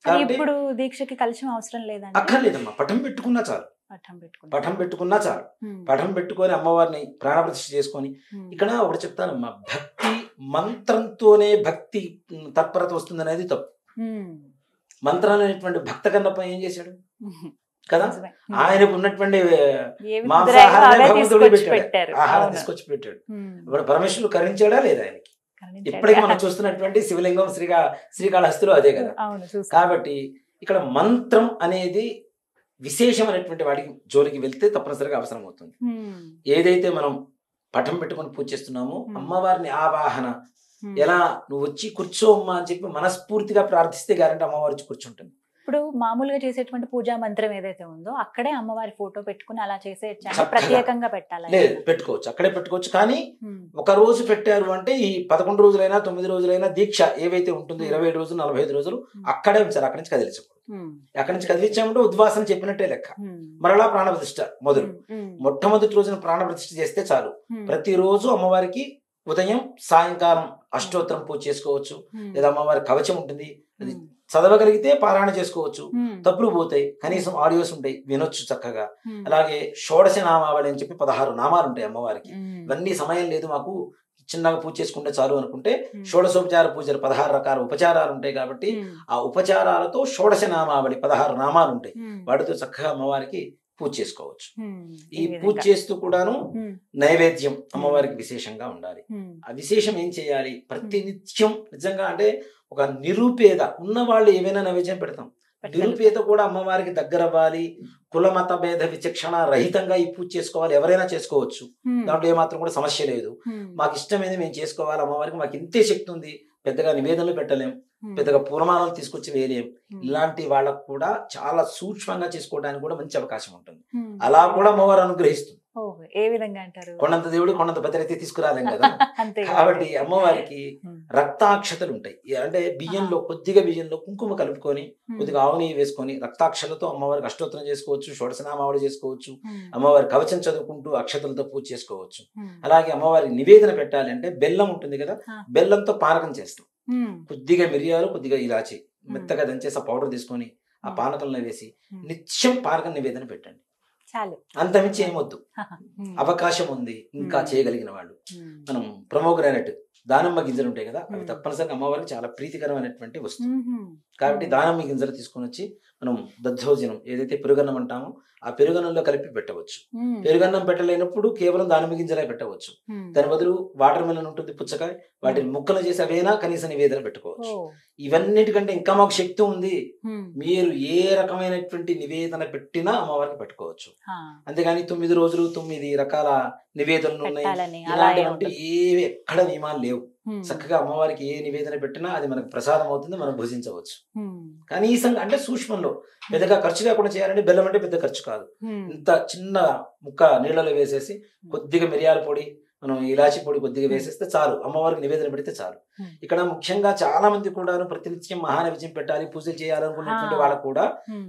కానీ కాబట్టి ఇప్పుడు దీక్షకి కలశం అవసరం లేదండి అక్కర్లేదమ్మా పటం పెట్టుకున్నా చాలు పట్టం పెట్టుకుంటాం పటం పెట్టుకున్నా చాలు ఉమ్, పటం పెట్టుకొని అమ్మవారిని ప్రాణప్రతిష్ఠ చేసుకొని ఉమ్, ఇక్కడ ఒకటి చెప్తానమ్మా భక్తి మంత్రంతోనే భక్తి ఉమ్, తత్పరత వస్తుంది అనేది తప్పు ఉమ్, మంత్రాలు అనేటువంటి భక్త కన్నప్ప ఏం చేశాడు ఉమ్, కదా నిజమే. ఉమ్. ఆయనకు ఉన్నటువంటి ఏవి మాంసాహారమే కుదిరాయో అవే భగవంతుడు తీసుకొచ్చి పెట్టాడు పెట్టారు ఆహారం అవును. తీసుకొచ్చి పెట్టాడు ఉమ్, ఇప్పుడు పరమేశ్వరుడు కరుణించాడా లేదా ఆయనకి కరుణించాడు. ఇప్పటికీ మనం చూస్తున్నటువంటి శివలింగం శ్రీకా శ్రీకాళహస్తిలో అదే కదా అవును చూస్తాం. కాబట్టి ఇక్కడ మంత్రం అనేది విశేషమైనటువంటి వాడికి జోలికి వెళ్తే తప్పనిసరిగా అవసరం అవుతుంది ఉమ్, ఏదైతే మనం పటం పెట్టుకొని పూజ చేస్తున్నామో Hmm. అమ్మవారిని ఆవాహన ఉమ్. ఎలా నువ్వు వచ్చి కూర్చో అమ్మా అని చెప్పి మనస్ఫూర్తిగా ప్రార్థిస్తే గ్యారంటీ అమ్మవారు వచ్చి కూర్చుంటుంది ఇప్పుడు మామూలుగా చేసేటువంటి పూజా మంత్రం ఏదైతే ఉందో అక్కడే అమ్మవారి ఫోటో పెట్టుకుని అలా చేసే చక్కగా. ప్రత్యేకంగా పెట్టాలి లేదు పెట్టుకోవచ్చు అక్కడే పెట్టుకోవచ్చు కానీ ఉమ్, ఒక రోజు పెట్టారు అంటే ఈ పదకొండు రోజులైనా తొమ్మిది రోజులైనా దీక్ష ఏవైతే ఉంటుందో Hmm. ఇరవై ఐదు రోజులు నలభై ఐదు రోజులు Hmm. అక్కడే ఉంచారు అక్కడి నుంచి కదిలించకూడదు ఉమ్, అక్కడి నుంచి కదిలించామంటే ఉద్వాసన చెప్పినట్టే లెక్క ఉమ్, మరలా ప్రాణప్రతిష్ఠ మొదలు ఉమ్, ఉమ్, మొట్టమొదటి రోజున ప్రాణప్రతిష్ఠ చేస్తే చాలు ఉమ్, ప్రతిరోజు అమ్మవారికి ఉదయం సాయంకాలం అష్టోత్తరం పూజ చేసుకోవచ్చు ఉమ్, లేదా అమ్మవారి కవచం ఉంటుంది అది ఉమ్, చదవగలిగితే పారాయణ చేసుకోవచ్చు ఉమ్, తప్పులు పోతాయి కనీసం ఆడియోస్ ఉంటాయి వినొచ్చు చక్కగా ఉమ్, అలాగే షోడశ నామావళి అని చెప్పి పదహారు నామాలు ఉంటాయి అమ్మవారికి ఉమ్, ఇవన్నీ సమయం లేదు మాకు చిన్నగా పూజ చేసుకుంటే చాలు అనుకుంటే ఉమ్, షోడశోపచార పూజలు పదహారు రకాల ఉపచారాలు ఉంటాయి కాబట్టి ఉమ్, ఆ ఉపచారాలతో షోడశ నామావళి పదహారు నామాలు ఉంటాయి ఉమ్, వాటితో చక్కగా అమ్మవారికి పూజ చేసుకోవచ్చు ఉమ్, ఈ ఈ పూజ విధంగా. చేస్తూ కూడాను ఉమ్, నైవేద్యం అమ్మవారికి విశేషంగా ఉండాలి ఉమ్, ఆ విశేషం ఏం చేయాలి ప్రతి నిత్యం నిజంగా అంటే ఒక నిరుపేద ఉన్న వాళ్ళు ఏమైనా నైవేద్యం పెడతాం పెట్టగలుగుతాం. నిరుపేద కూడా అమ్మవారికి దగ్గర అవ్వాలి కుల మత భేద విచక్షణ రహితంగా ఈ పూజ చేసుకోవాలి ఎవరైనా చేసుకోవచ్చు ఉమ్, దాంట్లో ఏమాత్రం కూడా సమస్య లేదు ఉమ్, మాకు ఇష్టమైంది మేము చేసుకోవాలి అమ్మవారికి మాకు ఇంతే శక్తి ఉంది పెద్దగా నివేదనలు పెట్టలేం ఉమ్, పెద్దగా పూర్వమానాలు తీసుకొచ్చి వేయలేం ఉమ్, ఇలాంటి వాళ్ళకు కూడా చాలా సూక్ష్మంగా చేసుకోవడానికి కూడా మంచి అవకాశం ఉంటుంది ఉమ్. అలా కూడా అమ్మవారు అనుగ్రహిస్తుంది ఓ, ఏ విధంగా అంటారు కొండంత దేవుడు కొండంత భద్రత తీసుకురాలేం కదా అంతే కాబట్టి అమ్మవారికి ఉమ్, రక్తాక్షతలు ఉంటాయి ఈ అంటే బియ్యంలో కొద్దిగా బియ్యంలో కుంకుమ కలుపుకొని ఉమ్, కొద్దిగా ఆవు నెయ్యి వేసుకొని రక్తాక్షలతో అమ్మవారికి అష్టోత్తరం చేసుకోవచ్చు షోడశనామావళి చేసుకోవచ్చు ఉమ్, అమ్మవారి కవచం చదువుకుంటూ అక్షతలతో పూజ చేసుకోవచ్చు ఉమ్, అలాగే అమ్మవారికి నివేదన పెట్టాలి అంటే బెల్లం ఉంటుంది కదా ఆ. బెల్లంతో పానకం చేస్తాం ఉమ్, కొద్దిగా మిరియాలు కొద్దిగా ఇలాచి మెత్తగా దంచేసి ఆ పౌడర్ తీసుకొని ఆ ఉమ్, పానకంలో వేసి ఉమ్. నిత్యం పానకం నివేదన పెట్టండి చాలు అంతమించి ఏమొద్దు ఉమ్, అవకాశం ఉంది ఇంకా ఉమ్. చేయగలిగిన వాళ్ళు ఉమ్, మనం ప్రమోగ్రానైట్ దానిమ్మ గింజలు ఉంటాయి కదా అవి ఉమ్. తప్పనిసరిగా అమ్మవారికి చాలా ప్రీతికరమైనటువంటి వస్తువు ఉమ్, కాబట్టి ఉమ్. దానిమ్మ గింజలు తీసుకొని వచ్చి మనం దద్దోజనం ఏదైతే పెరుగన్నం అంటామో ఆ పెరుగన్నంలో కలిపి పెట్టవచ్చు ఉమ్, పెరుగన్నం పెట్టలేనప్పుడు కేవలం దానిమ్మ గింజలే పెట్టవచ్చు ఉమ్. దాని బదులు వాటర్ మెలన్ ఉంటుంది పుచ్చకాయ వాటిని ముక్కలు చేసి అవైనా కనీస నివేదన పెట్టుకోవచ్చు ఓ, ఇవన్నిటికంటే ఇంకా మాకు శక్తి ఉంది ఉమ్, మీరు ఏ రకమైనటువంటి నివేదన పెట్టినా అమ్మవారికి పెట్టుకోవచ్చు ఆ, అంతేగాని తొమ్మిది రోజులు తొమ్మిది రకాల నివేదనలు ఉన్నాయి పెట్టాలని అలా ఏం ఇలాంటివంటి ఉండదు. ఏవి ఎక్కడ నియమాలు లేవు ఉమ్, చక్కగా అమ్మవారికి ఏ నివేదన పెట్టినా అది మనకు ప్రసాదం అవుతుంది మనం భుజించవచ్చు ఉమ్, కనీసం అంటే సూక్ష్మంలో పెద్దగా ఖర్చు లేకుండా చేయాలంటే బెల్లం అంటే పెద్ద ఖర్చు కాదు ఉమ్, ఇంత చిన్న ముక్క నీళ్ళలో వేసేసి కొద్దిగా మిరియాల పొడి మనం ఇలాచి పొడి కొద్దిగా వేసేస్తే చాలు అమ్మవారికి నివేదన పెడితే చాలు Hmm. ఇక్కడ ముఖ్యంగా చాలా మంది కూడా ప్రతినిత్యం మహానైవేద్యం పెట్టాలి పూజలు చేయాలనుకునేటువంటి Ah. వాళ్ళకు కూడా ఉమ్,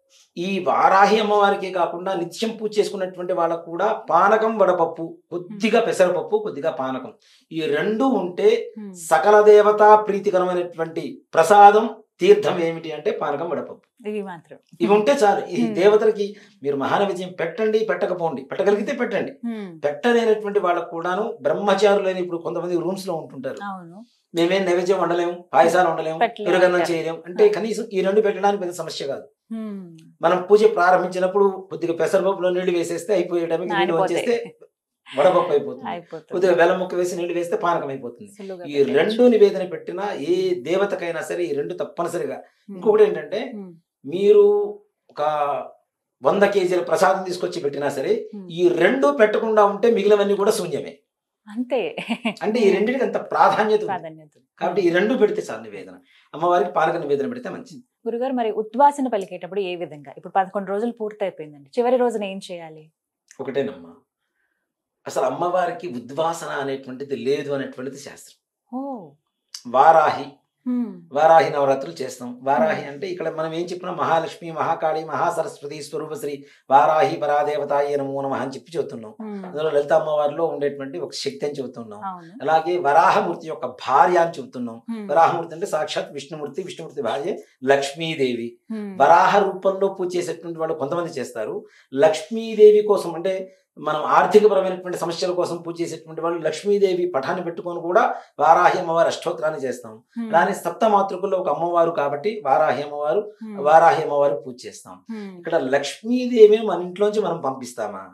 ఈ వారాహి అమ్మవారికే కాకుండా నిత్యం పూజ చేసుకున్నటువంటి వాళ్ళకు కూడా పానకం వడపప్పు కొద్దిగా పెసరపప్పు కొద్దిగా పానకం ఈ రెండు ఉంటే ఉమ్, సకల దేవతా ప్రీతికరమైనటువంటి ప్రసాదం తీర్థం ఏమిటి అంటే పానకం వడపప్పు ఇవి మాత్రం ఇవి ఉంటే చాలు ఈ Hmm. దేవతలకి మీరు మహానైవేద్యం పెట్టండి పెట్టకపోండి పెట్టగలిగితే పెట్టండి ఉమ్, పెట్టలేనటువంటి వాళ్ళకు కూడాను బ్రహ్మచారులైన ఇప్పుడు కొంతమంది రూమ్స్ లో ఉంటుంటారు అవును మేమేం నైవేద్యం వండలేము పాయసాలు వండలేము పెట్టలేము. పెరుగన్నం చేయలేము అంటే ఆ. కనీసం ఈ రెండు పెట్టడానికి పెద్ద సమస్య కాదు ఉమ్, మనం పూజ ప్రారంభించినప్పుడు కొద్దిగా పెసరపప్పులో నీళ్లు వేసేస్తే అయిపోయే టైంకి నీళ్లు నానిపోతాయి. వచ్చేస్తే వడపప్పు అయిపోతుంది అయిపోతుంది కొద్దిగా బెల్లం ముక్క వేసి నీళ్లు వేస్తే పానకం అయిపోతుంది సులువుగా ఈ పెట్టేయచ్చు. రెండు నివేదన పెట్టినా ఏ దేవతకైనా సరే ఈ రెండు తప్పనిసరిగా ఉమ్, ఇంకొకటి ఏంటంటే ఉమ్, మీరు ఒక వంద కేజీల ప్రసాదం తీసుకొచ్చి పెట్టినా సరే ఉమ్. ఈ రెండు పెట్టకుండా ఉంటే మిగిలినవన్నీ కూడా శూన్యమే అంతే అంటే ఈ రెండింటికి అంత ప్రాధాన్యత ఉంది. ప్రాధాన్యత కాబట్టి ఈ రెండు పెడితే చాలు నివేదన అమ్మవారికి పానక నివేదన పెడితే మంచిది గురుగారు మరి ఉద్వాసన పలికేటప్పుడు ఏ విధంగా ఇప్పుడు పదకొండు రోజులు పూర్తయిపోయిందండి చివరి రోజున ఏం చేయాలి ఒకటేనమ్మా అసలు అమ్మవారికి ఉద్వాసన అనేటువంటిది లేదు అనేటువంటిది శాస్త్రం ఓ వారాహి వారాహి నవరాత్రులు చేస్తాం వారాహి అంటే ఇక్కడ మనం ఏం చెప్పినా మహాలక్ష్మి మహాకాళి మహాసరస్వతి స్వరూపశ్రీ వారాహి పరాదేవతాయ నమో నమః అని చెప్పి చెబుతున్నాం అందులో లలిత అమ్మవారిలో ఉండేటువంటి ఒక శక్తి అని చెబుతున్నాం అవును అలాగే వరాహమూర్తి యొక్క భార్య అని చెబుతున్నాం ఉమ్, వరాహమూర్తి అంటే సాక్షాత్ విష్ణుమూర్తి విష్ణుమూర్తి భార్య లక్ష్మీదేవి ఉమ్, వరాహ రూపంలో పూజ చేసేటువంటి వాళ్ళు కొంతమంది చేస్తారు లక్ష్మీదేవి కోసం అంటే మనం ఆర్థికపరమైనటువంటి సమస్యల కోసం పూజ చేసేటువంటి వాళ్ళు లక్ష్మీదేవి పటాన్ని పెట్టుకొని కూడా వారాహి అమ్మవారి అష్టోత్తరాన్ని చేస్తాం ఉమ్, అలానే సప్త మాతృకుల్లో ఒక అమ్మవారు కాబట్టి వారాహి అమ్మవారు ఉమ్, వారాహి అమ్మవారు పూజ చేస్తాం ఉమ్, ఇక్కడ లక్ష్మీదేవిని మన ఇంట్లోంచి మనం పంపిస్తామా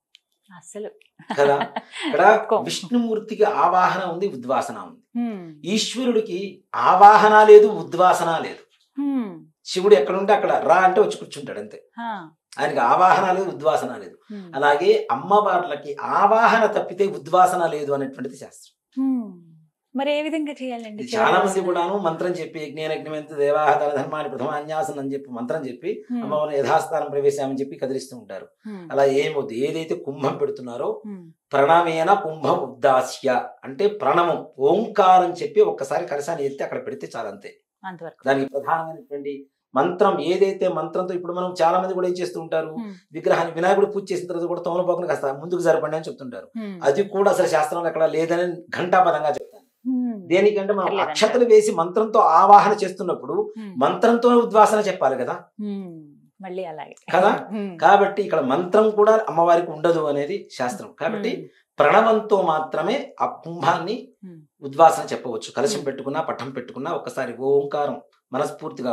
అసలు కదా ఇక్కడ ఒప్పుకో. విష్ణుమూర్తికి ఆవాహన ఉంది ఉద్వాసన ఉంది ఉమ్, ఈశ్వరుడికి ఆవాహన లేదు ఉద్వాసన లేదు ఉమ్, శివుడు ఎక్కడుంటే అక్కడ రా అంటే వచ్చి కూర్చుంటాడు అంతే ఆ, ఆయనకి ఆవాహన లేదు ఉద్వాసన లేదు ఉమ్, అలాగే అమ్మవార్లకి ఆవాహన తప్పితే ఉద్వాసన లేదు అనేటువంటిది శాస్త్రం ఉమ్. మరి ఏ విధంగా చేయాలండి ఇది చాలా మంది కూడాను మంత్రం చెప్పి యజ్ఞేనగ్నిమెంత దేవాహతర ధర్మాన్ని ప్రథమాన్యాసనం అని చెప్పి మంత్రం చెప్పి ఉమ్, అమ్మవారిని యథాస్థానం ప్రవేశామని చెప్పి కదిలిస్తూ ఉంటారు ఉమ్, అలా ఏమవుద్ది ఏదైతే కుంభం పెడుతున్నారో ఉమ్, ప్రణమేన కుంభం ఉద్దాస్య అంటే ప్రణవం ఓంకారం చెప్పి ఒక్కసారి కలశాన్ని ఎత్తి అక్కడ పెడితే చాలంతే అంతవరకు దానికి ప్రధానమైనటువంటి మంత్రం ఏదైతే మంత్రంతో ఇప్పుడు మనం చాలా మంది కూడా ఏం చేస్తూ ఉంటారు ఉమ్, విగ్రహాన్ని వినాయకుడు పూజ చేసిన తర్వాత కూడా తోమలపోకను కాస్త ముందుకు జరపండి అని చెప్తుంటారు ఉమ్, అది కూడా అసలు శాస్త్రంలో ఎక్కడ లేదని ఘంటాపదంగా చెప్తాను ఉమ్, దేనికంటే మనం లేదంటారు. అక్షతలు వేసి మంత్రంతో ఆవాహన చేస్తున్నప్పుడు ఉమ్, మంత్రంతో ఉద్వాసన చెప్పాలి కదా ఉమ్, మళ్ళీ అలాగే కదా? ఉమ్, కాబట్టి ఇక్కడ మంత్రం కూడా అమ్మవారికి ఉండదు అనేది శాస్త్రం కాబట్టి ఉమ్, ప్రణవంతో మాత్రమే ఆ కుంభాన్ని ఉమ్, ఉద్వాసన చెప్పవచ్చు కలశం Hmm. పెట్టుకున్నా పట్టం పెట్టుకున్నా ఒక్కసారి ఓంకారం మనస్ఫూర్తిగా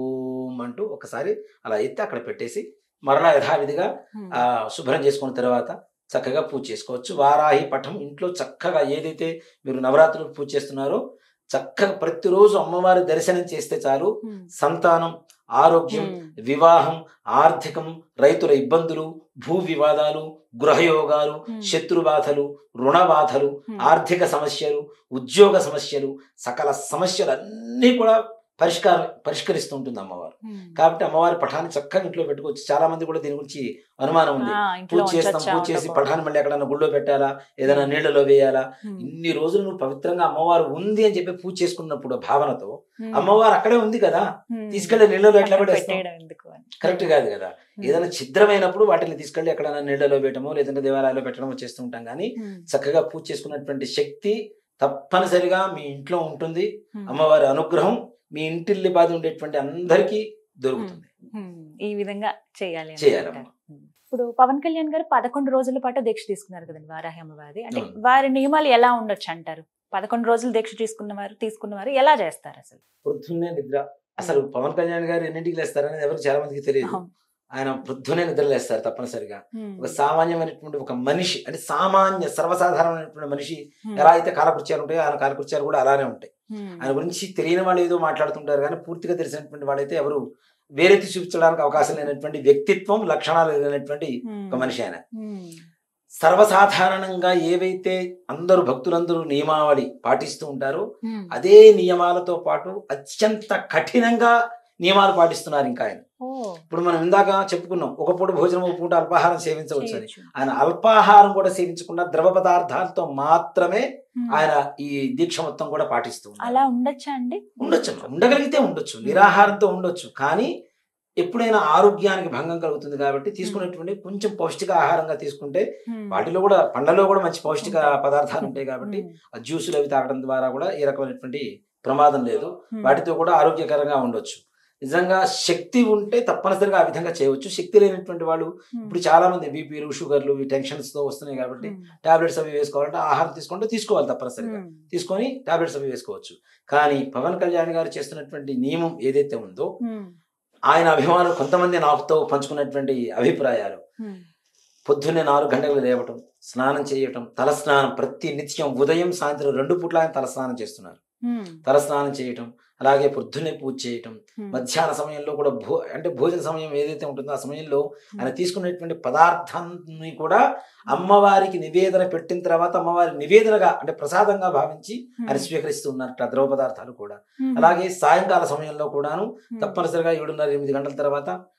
ఓం అంటూ ఒకసారి అలా ఎత్తి అక్కడ పెట్టేసి మరలా యథావిధిగా ఉమ్, ఆ శుభ్రం చేసుకున్న తర్వాత చక్కగా పూజ చేసుకోవచ్చు వారాహి పఠం ఇంట్లో చక్కగా ఏదైతే మీరు నవరాత్రులు పూజ చేస్తున్నారో చక్కగా ప్రతిరోజు అమ్మవారి దర్శనం చేస్తే చాలు ఉమ్, సంతానం ఆరోగ్యం ఉమ్, వివాహం ఆర్థికం రైతుల ఇబ్బందులు భూ వివాదాలు గృహయోగాలు Hmm. శత్రు బాధలు రుణ బాధలు ఉమ్, ఆర్థిక సమస్యలు ఉద్యోగ సమస్యలు సకల సమస్యలు అన్నీ కూడా పరిష్కారం పరిష్కరిస్తూ ఉంటుంది అమ్మవారు ఉమ్. కాబట్టి అమ్మవారి పఠాన్ని చక్కగా ఇంట్లో పెట్టుకోవచ్చు చాలా మంది కూడా దీని గురించి అనుమానం ఉంది ఆ, ఇంట్లో పూజ చేస్తాం ఉంచొచ్చా, పూజ చేసి ఉండకూడదా? పఠాన్ని మళ్ళీ ఎక్కడైనా గుళ్ళో పెట్టాలా ఏదైనా నీళ్ళలో వేయాలా ఉమ్, ఇన్ని రోజులు నువ్వు పవిత్రంగా అమ్మవారు ఉంది అని చెప్పి పూజ చేసుకున్నప్పుడు ఆ భావనతో ఉమ్, అమ్మవారు అక్కడే ఉంది కదా ఉమ్, తీసుకెళ్లి నీళ్ళలో ఎట్లా అక్కడ పెట్టేస్తాం పెట్టేయడం ఎందుకు అని కరెక్ట్ కాదు కదా ఉమ్, ఏదైనా ఛిద్రమైనప్పుడు వాటిని తీసుకెళ్లి ఎక్కడైనా నీళ్ళలో పెట్టడమో లేదంటే దేవాలయాల్లో పెట్టడమో చేస్తూ ఉంటాం కానీ ఉమ్, చక్కగా పూజ చేసుకున్నటువంటి శక్తి తప్పనిసరిగా మీ ఇంట్లో ఉంటుంది ఉమ్, అమ్మవారి అనుగ్రహం మీ ఇంటిల్లి బాధ ఉండేటువంటి అందరికీ దొరుకుతుంది ఉమ్, ఈ విధంగా చేయాలి అని చేయాలమ్మా. అంటారు. ఉమ్. ఇప్పుడు పవన్ కళ్యాణ్ గారు పదకొండు రోజుల పాటు దీక్ష తీసుకున్నారు కదండి వారాహి అమ్మవారి అంటే అవును. వారి నియమాలు ఎలా ఉండొచ్చు అంటారు పదకొండు రోజులు దీక్ష తీసుకున్నవారు తీసుకున్నవారు ఎలా చేస్తారు అసలు పొద్దున్నే నిద్ర అసలు పవన్ కళ్యాణ్ గారు ఎన్నింటికి లేస్తారనేది ఎవరికి చాలా మందికి తెలియదు అవును. ఆయన పొద్దునే నిద్ర లేస్తారు తప్పనిసరిగా ఉమ్, ఒక సామాన్యమైనటువంటి ఒక మనిషి అంటే సామాన్య సర్వసాధారణమైనటువంటి మనిషి ఉమ్, ఎలా అయితే కాలకృత్యాలు ఉంటాయో ఆయన కాలకృత్యాలు కూడా అలానే ఉంటాయి ఉమ్, ఆయన గురించి తెలియని వాళ్ళు ఏదో మాట్లాడుతుంటారు కానీ పూర్తిగా తెలిసినటువంటి వాళ్ళైతే ఎవరు వేరెత్తి చూపించడానికి అవకాశం లేనటువంటి వ్యక్తిత్వం లక్షణాలు లేనటువంటి ఉమ్, ఒక మనిషి ఆయన ఉమ్, సర్వసాధారణంగా ఏవైతే అందరూ భక్తులందరూ నియమావళి పాటిస్తూ ఉంటారో ఉమ్, అదే నియమాలతో పాటు అత్యంత కఠినంగా నియమాలు పాటిస్తున్నారు ఇంకా ఆయన ఓ, ఇప్పుడు మనం ఇందాక చెప్పుకున్నాం ఒక పూట భోజనం ఒక పూట అల్పాహారం సేవించవచ్చు అని చేయొచ్చు. ఆయన అల్పాహారం కూడా సేవించకుండా ద్రవ పదార్థాలతో మాత్రమే ఉమ్, ఆయన ఈ దీక్ష మొత్తం కూడా పాటిస్తూ ఉన్నారు. అలా ఉండొచ్చా అండి ఉండొచ్చు ఉండగలిగితే ఉండొచ్చు నిరాహారంతో ఉండొచ్చు కానీ ఎప్పుడైనా ఆరోగ్యానికి భంగం కలుగుతుంది కాబట్టి తీసుకునేటువంటి కొంచెం పౌష్టిక ఆహారంగా తీసుకుంటే ఉమ్, వాటిలో కూడా పండ్లలో కూడా మంచి పౌష్టిక పదార్థాలు ఉంటాయి కాబట్టి ఉమ్, ఆ జ్యూసులు అవి తాగడం ద్వారా కూడా ఏ రకమైనటువంటి ప్రమాదం లేదు ఉమ్, వాటితో కూడా ఆరోగ్యకరంగా ఉండొచ్చు నిజంగా శక్తి ఉంటే తప్పనిసరిగా ఆ విధంగా చేయవచ్చు శక్తి లేనటువంటి వాళ్ళు ఉమ్, ఇప్పుడు చాలా మంది బీపీలు షుగర్లు ఈ టెన్షన్స్ తో వస్తున్నాయి కాబట్టి ఉమ్, టాబ్లెట్స్ అవి వేసుకోవాలంటే ఆహారం తీసుకుంటే తీసుకోవాలి తప్పనిసరిగా ఉమ్, తీసుకొని టాబ్లెట్స్ అవి వేసుకోవచ్చు కానీ పవన్ కళ్యాణ్ గారు చేస్తున్నటువంటి నియమం ఏదైతే ఉందో ఉమ్, ఆయన అభిమానులు కొంతమంది నాకుతో పంచుకున్నటువంటి అభిప్రాయాలు ఉమ్, పొద్దున్నే నాలుగు గంటలకు లేవటం స్నానం చేయటం తల స్నానం ప్రతి నిత్యం ఉదయం సాయంత్రం రెండు పూట్ల ఆయన తల స్నానం చేస్తున్నారు ఉమ్, తల స్నానం చేయటం అలాగే పొద్దున్నే పూజ చేయటం ఉమ్, మధ్యాహ్న సమయంలో కూడా భో అంటే భోజన సమయం ఏదైతే ఉంటుందో ఆ సమయంలో ఆయన తీసుకునేటువంటి పదార్థాన్ని కూడా అమ్మవారికి నివేదన పెట్టిన తర్వాత అమ్మవారి నివేదనగా అంటే ప్రసాదంగా భావించి ఆయన స్వీకరిస్తూ ఉన్నారు ద్రవ పదార్థాలు కూడా ఉమ్, అలాగే సాయంకాల సమయంలో కూడాను ఉమ్, తప్పనిసరిగా ఏడున్నర ఎనిమిది గంటల తర్వాత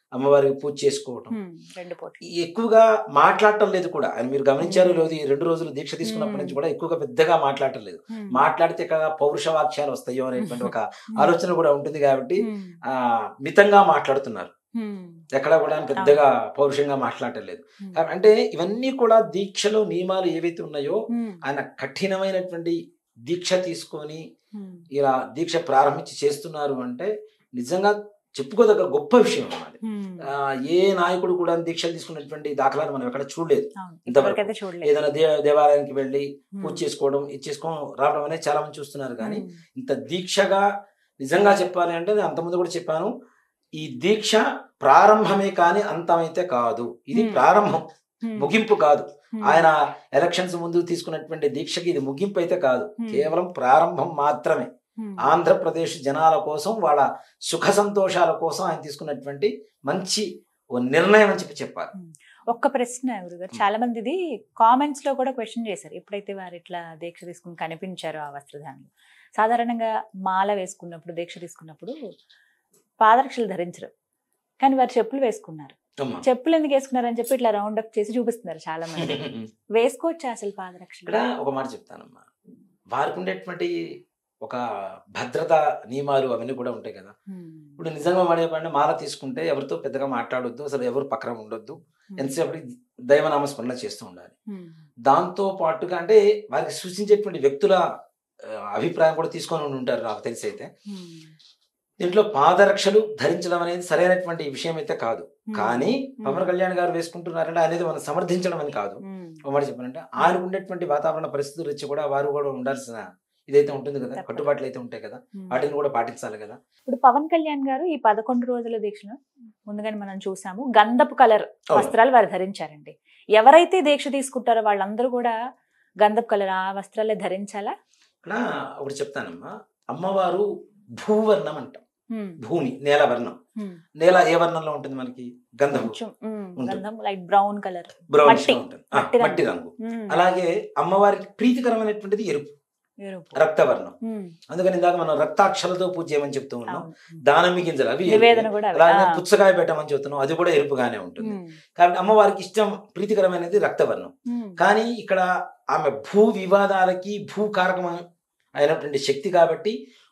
అమ్మవారికి పూజ చేసుకోవటం ఉమ్, రెండు పూటలు ఈ ఎక్కువగా మాట్లాడటం లేదు కూడా ఆయన మీరు గమనించారో మ్మ్. లేదు ఈ రెండు రోజులు దీక్ష తీసుకున్నప్పటి మ్మ్. నుంచి కూడా ఎక్కువగా పెద్దగా మాట్లాడటం లేదు ఉమ్, మాట్లాడితే కదా పౌరుష వాక్యాలు వస్తాయో అనేటువంటి ఒక ఉమ్, ఆలోచన కూడా ఉంటుంది కాబట్టి ఉమ్, ఆ మితంగా మాట్లాడుతున్నారు ఉమ్, ఎక్కడ కూడా ఆయన పెద్దగా పౌరుషంగా మాట్లాడటం లేదు ఉమ్, కా- అంటే ఇవన్నీ కూడా దీక్షలో నియమాలు ఏవైతే ఉన్నాయో ఉమ్, ఆయన కఠినమైనటువంటి దీక్ష తీసుకొని ఉమ్, ఇలా దీక్ష ప్రారంభించి చేస్తున్నారు అంటే నిజంగా చెప్పుకోదగ్గ గొప్ప విషయం అన్నది ఉమ్, ఆ, ఏ నాయకుడు కూడా దీక్షలు తీసుకున్నటువంటి దాఖలాలు మనం ఎక్కడ చూడలేదు అవును ఇంతవరకు ఇంతవరకైతే చూడలేదు ఏదైనా దే దేవాలయానికి వెళ్ళి ఉమ్, పూజ చేసుకోవడం ఇది చేసుకోవడం రావడం అనేది చాలా మంది చూస్తున్నారు కానీ ఉమ్, ఇంత దీక్షగా నిజంగా చెప్పాలి అంటే నేను అంతకుముందు కూడా చెప్పాను ఈ దీక్ష ప్రారంభమే కానీ అంతమైతే కాదు ఇది Hmm. ప్రారంభం ఉమ్, ముగింపు కాదు ఉమ్, ఆయన ఎలక్షన్స్ ముందు తీసుకున్నటువంటి దీక్షకి ఇది ముగింపు అయితే కాదు Hmm. కేవలం ప్రారంభం మాత్రమే ఉమ్, ఆంధ్రప్రదేశ్ జనాల కోసం వాళ్ళ సుఖ సంతోషాల కోసం ఆయన తీసుకున్నటువంటి మంచి ఓ నిర్ణయం అని చెప్పి చెప్పాలి ఒక్క ప్రశ్న గురుగారు చాలా మంది ఇది కామెంట్స్ లో కూడా క్వశ్చన్ చేశారు ఎప్పుడైతే వారు ఇట్లా దీక్ష తీసుకుని కనిపించారో ఆ వస్త్రధారణలో సాధారణంగా మాల వేసుకున్నప్పుడు దీక్ష తీసుకున్నప్పుడు పాదరక్షలు ధరించరు కానీ వారు చెప్పులు వేసుకున్నారు అమ్మా. చెప్పులు ఎందుకు వేసుకున్నారని చెప్పి ఇట్లా రౌండ్ అప్ చేసి చూపిస్తున్నారు చాలా మంది వేసుకోవచ్చా అసలు పాదరక్షలు ఇక్కడ ఒక మాట చెప్తానమ్మా వారికి ఉండేటువంటి ఒక భద్రత నియమాలు అవన్నీ కూడా ఉంటాయి కదా ఉమ్, ఇప్పుడు నిజంగా మాట చెప్పండి మాల తీసుకుంటే ఎవరితో పెద్దగా మాట్లాడొద్దు అసలు ఎవరు పక్కన ఉండొద్దు ఎంతసేపటి దైవనామ స్మరణ చేస్తూ ఉండాలి ఉమ్, దాంతో పాటుగా అంటే వారికి సూచించేటువంటి వ్యక్తుల ఆ, అభిప్రాయం కూడా తీసుకొని ఉండి ఉంటారు నాకు తెలిసి అయితే ఉమ్, దీంట్లో పాదరక్షలు ధరించడం అనేది సరైనటువంటి విషయం అయితే కాదు ఉమ్, కానీ పవన్ కళ్యాణ్ గారు వేసుకుంటున్నారంటే అనేది మనం సమర్థించడం అని కాదు ఉమ్, ఒక మాట చెప్పాలంటే ఆయనకు ఉండేటువంటి వాతావరణ పరిస్థితులు వచ్చి కూడా వారు కూడా ఉండాల్సిన ఇదైతే ఉంటుంది కదా తప్పదు. కట్టుబాట్లు అయితే ఉంటాయి కదా ఉమ్. వాటిని కూడా పాటించాలి కదా ఇప్పుడు పవన్ కళ్యాణ్ గారు ఈ పదకొండు రోజుల దీక్షలో ముందుగానే మనం చూసాము గంధపు కలర్ అవును. వస్త్రాలు వారు ధరించారండి ఎవరైతే దీక్ష తీసుకుంటారో వాళ్ళందరూ కూడా గంధపు కలర్ ఆ వస్త్రాలే ధరించాలా ఇక్కడ ఒకటి చెప్తానమ్మా అమ్మవారు భూవర్ణం అంటాం ఉమ్, భూమి నేల వర్ణం ఉమ్, నేల ఏ వర్ణంలో ఉంటుంది మనకి గంధము కొంచెం ఉమ్, ఉంటుంది. గంధం లైట్ బ్రౌన్ కలర్ బ్రౌన్ మట్టి. ఉంటుంది ఆ, మట్టి రంగు. మట్టి రంగు అలాగే అమ్మవారికి ప్రీతికరమైనటువంటిది ఎరుపు రక్తవర్ణం అందుకని ఇందాక మనం రక్తాక్షలతో పూజ చేయమని చెప్తూ ఉన్నాం దానమి గింజలు అవి ఎరుపు. నివేదన కూడా అవి. అలాగే ఆ. పుచ్చకాయ పెట్టమని చెప్తున్నాం అది కూడా ఎరుపుగానే ఉంటుంది ఉమ్, కాబట్టి అమ్మవారికి ఇష్టం ప్రీతికరమైనది రక్తవర్ణం ఉమ్, కానీ ఇక్కడ ఆమె భూ వివాదాలకి భూకారకం అయినటువంటి శక్తి కాబట్టి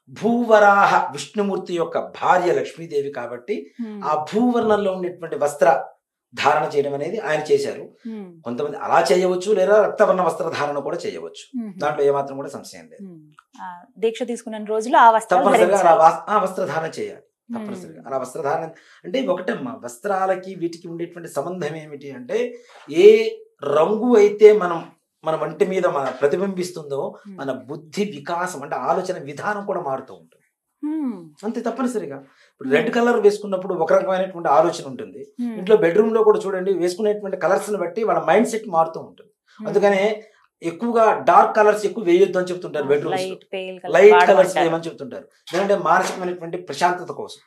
భూవరాహ విష్ణుమూర్తి యొక్క భార్య లక్ష్మీదేవి కాబట్టి ఉమ్, ఆ భూవర్ణంలో ఉండేటువంటి వస్త్ర ధారణ చేయడం అనేది ఆయన చేశారు ఉమ్, కొంతమంది అలా చేయవచ్చు లేదా రక్తవర్ణ వస్త్ర ధారణ కూడా చేయవచ్చు ఉమ్, దాంట్లో ఏమాత్రం కూడా సంశయం లేదు ఉమ్. ఆ, దీక్ష తీసుకున్న రోజులు ఆ వస్త్రాలు తప్పనిసరిగా అలా ధరించాలి. వస్- ఆ వస్త్రధారణ చేయాలి తప్పనిసరిగా ఉమ్, అలా వస్త్రధారణ అంటే ఒకటమ్మా వస్త్రాలకి వీటికి ఉండేటువంటి సంబంధం ఏమిటి అంటే ఏ రంగు అయితే మనం మన వంటి మీద మన ప్రతిబింబిస్తుందో ఉమ్, మన బుద్ధి వికాసం అంటే ఆలోచన విధానం కూడా మారుతూ ఉంటుంది ఉమ్, అంతే తప్పనిసరిగా ఇప్పుడు రెడ్ కలర్ వేసుకున్నప్పుడు ఒక రకమైనటువంటి ఆలోచన ఉంటుంది ఉమ్, ఇంట్లో బెడ్రూమ్ లో కూడా చూడండి వేసుకునేటువంటి కలర్స్ ని బట్టి వాళ్ళ మైండ్ సెట్ మారుతూ ఉంటుంది ఉమ్. అందుకనే ఎక్కువగా డార్క్ కలర్స్ ఎక్కువ వేయొద్దు అని చెప్తుంటారు bedrooms light pale light colours వేయమని చెప్తుంటారు ఎందుకంటే మానసికమైనటువంటి ప్రశాంతత కోసం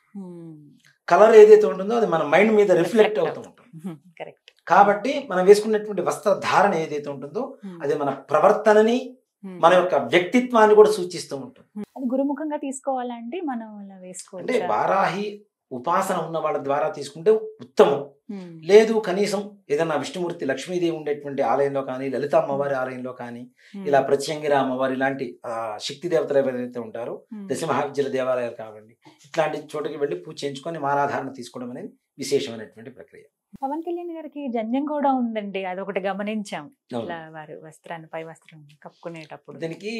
కలర్ ఏదైతే ఉంటుందో అది మన మైండ్ మీద రిఫ్లెక్ట్ Reflect అవుతూ ఉంటుంది కరెక్ట్ కాబట్టి మనం వేసుకున్నటువంటి వస్త్ర ధారణ ఏదైతే ఉంటుందో అది మన ప్రవర్తనని మన యొక్క వ్యక్తిత్వాన్ని కూడా సూచిస్తూ ఉంటుంది అది గురుముఖంగా తీసుకోవాలంటే మనం అలా అంటే వేసుకోవచ్చు వారాహి ఉపాసన ఉన్న వాళ్ళ ద్వారా తీసుకుంటే ఉత్తమం లేదు కనీసం ఏదైనా విష్ణుమూర్తి లక్ష్మీదేవి ఉండేటువంటి ఆలయంలో కానీ లలిత అమ్మవారి ఆలయంలో కానీ ఇలా ప్రత్యంగిర అమ్మవారి ఇలాంటి ఆ, శక్తి దేవతలు ఎవరైతే ఉంటారో దశ మహావిద్యల దేవాలయాలు కావండి ఇట్లాంటి చోటుకి వెళ్ళి పూజ చేయించుకొని మారాధారణ తీసుకోవడం అనేది విశేషమైనటువంటి ప్రక్రియ పవన్ కళ్యాణ్ గారికి జంజం కూడా ఉందండి అదొకటి గమనించాం అవును. ఇట్లా వారు వస్త్రాన్ని పై వస్త్రం కప్పుకునేటప్పుడు దీనికి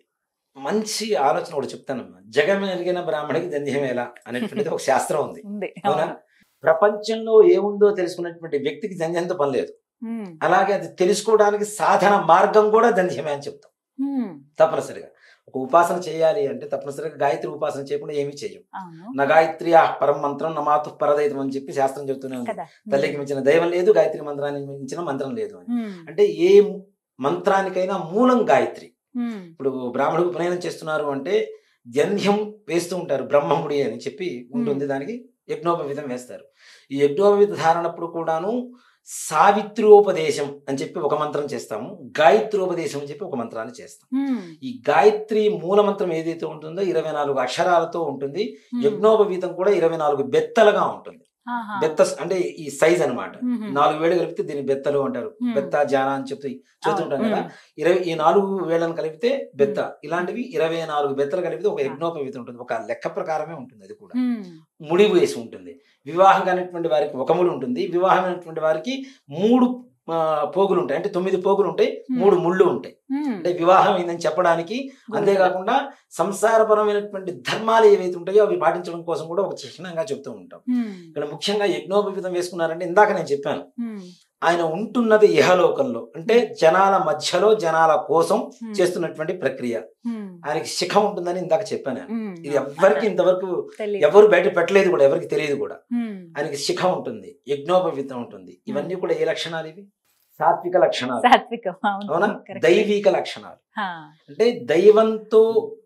మంచి ఆలోచన కూడా చెప్తానమ్మా జగమెరిగిన బ్రాహ్మడికి జంధ్యమేలా అనేటువంటిది ఒక శాస్త్రం ఉంది ఉంది అవునా అవును. ప్రపంచంలో ఏముందో తెలుసుకున్నటువంటి వ్యక్తికి జంధ్యంతో పని లేదు ఉమ్, అలాగే అది తెలుసుకోవడానికి సాధన మార్గం కూడా జంధ్యమే అని చెప్తాం ఉమ్, తప్పనిసరిగా ఒక ఉపాసన చేయాలి అంటే తప్పనిసరిగా గాయత్రి ఉపాసన చేయకుండా ఏమీ చేయం అవును నా గాయత్రి ఆ పరం మంత్రం నా మాతు పరదైతం అని చెప్పి శాస్త్రం చెప్తూనే ఉంది కదా తల్లికి మించిన దైవం లేదు గాయత్రి మంత్రాన్ని మించిన మంత్రం లేదు అని ఉమ్, అంటే ఏ మంత్రానికైనా మూలం గాయత్రి ఉమ్, ఇప్పుడు బ్రాహ్మణుడు ఉపనయనం చేస్తున్నారు అంటే జంధ్యం వేస్తూ ఉంటారు బ్రహ్మముడి అని చెప్పి ఉంటుంది దానికి యజ్ఞోపవిధం వేస్తారు ఈ యజ్ఞోపవిధ ధారణప్పుడు కూడాను సావిత్రోపదేశం అని చెప్పి ఒక మంత్రం చేస్తాము గాయత్రోపదేశం అని చెప్పి ఒక మంత్రాన్ని చేస్తాం ఉమ్, ఈ గాయత్రి మూల మంత్రం ఏదైతే ఉంటుందో ఇరవై నాలుగు అక్షరాలతో ఉంటుంది ఉమ్. యజ్ఞోపవీతం కూడా ఇరవై నాలుగు బెత్తలుగా ఉంటుంది ఆహా. బెత్త అంటే ఈ సైజ్ అన్నమాట మ్మ్. నాలుగు వేలు కలిపితే దీన్ని బెత్తలు అంటారు మ్మ్. బెత్త జాన అని చెప్తూ చదువుతుంటాం అవును. కదా మ్మ్. ఇరవై ఈ నాలుగు వేలను కలిపితే బెత్త ఇలాంటివి ఇరవై నాలుగు బెత్తలు కలిపితే ఒక యజ్ఞోపవీతం ఉంటుంది ఒక లెక్క ప్రకారమే ఉంటుంది అది కూడా మ్మ్. ముడి వేసి ఉంటుంది వివాహం కానిటువంటి వారికి ఒక ముడి ఉంటుంది వివాహం అయినటువంటి వారికి మూడు ఆ, పోగులు ఉంటాయి అంటే తొమ్మిది పోగులు ఉంటాయి మూడు ముళ్ళు ఉంటాయి మ్మ్. అంటే వివాహం అయిందని చెప్పడానికి అంతేకాకుండా సంసారపరమైనటువంటి ధర్మాలు ఏవైతే ఉంటాయో అవి పాటించడం కోసం కూడా ఒక చిహ్నంగా చెప్తూ ఉంటాం మ్మ్. ఇక్కడ ముఖ్యంగా యజ్ఞోపవీతం వేసుకున్నారంటే ఇందాక నేను చెప్పాను మ్మ్. ఆయన ఉంటున్నది ఇహలోకంలో అంటే జనాల మధ్యలో జనాల కోసం మ్మ్. చేస్తున్నటువంటి ప్రక్రియ మ్మ్. ఆయనకి శిఖం ఉంటుందని ఇందాక చెప్పాను నేను. మ్మ్. ఇది ఎవరికి ఇంతవరకు తెలీదు. ఎవరు బయట పెట్టలేదు కూడా ఎవరికి తెలియదు కూడా మ్మ్. ఆయనకి శిఖం ఉంటుంది యజ్ఞోపవీతం ఉంటుంది ఇవన్నీ కూడా ఏ లక్షణాలు ఇవి సాత్విక లక్షణాలు సాత్వికం అవును. అవునా Correct. దైవిక లక్షణాలు హా. అంటే దైవంతో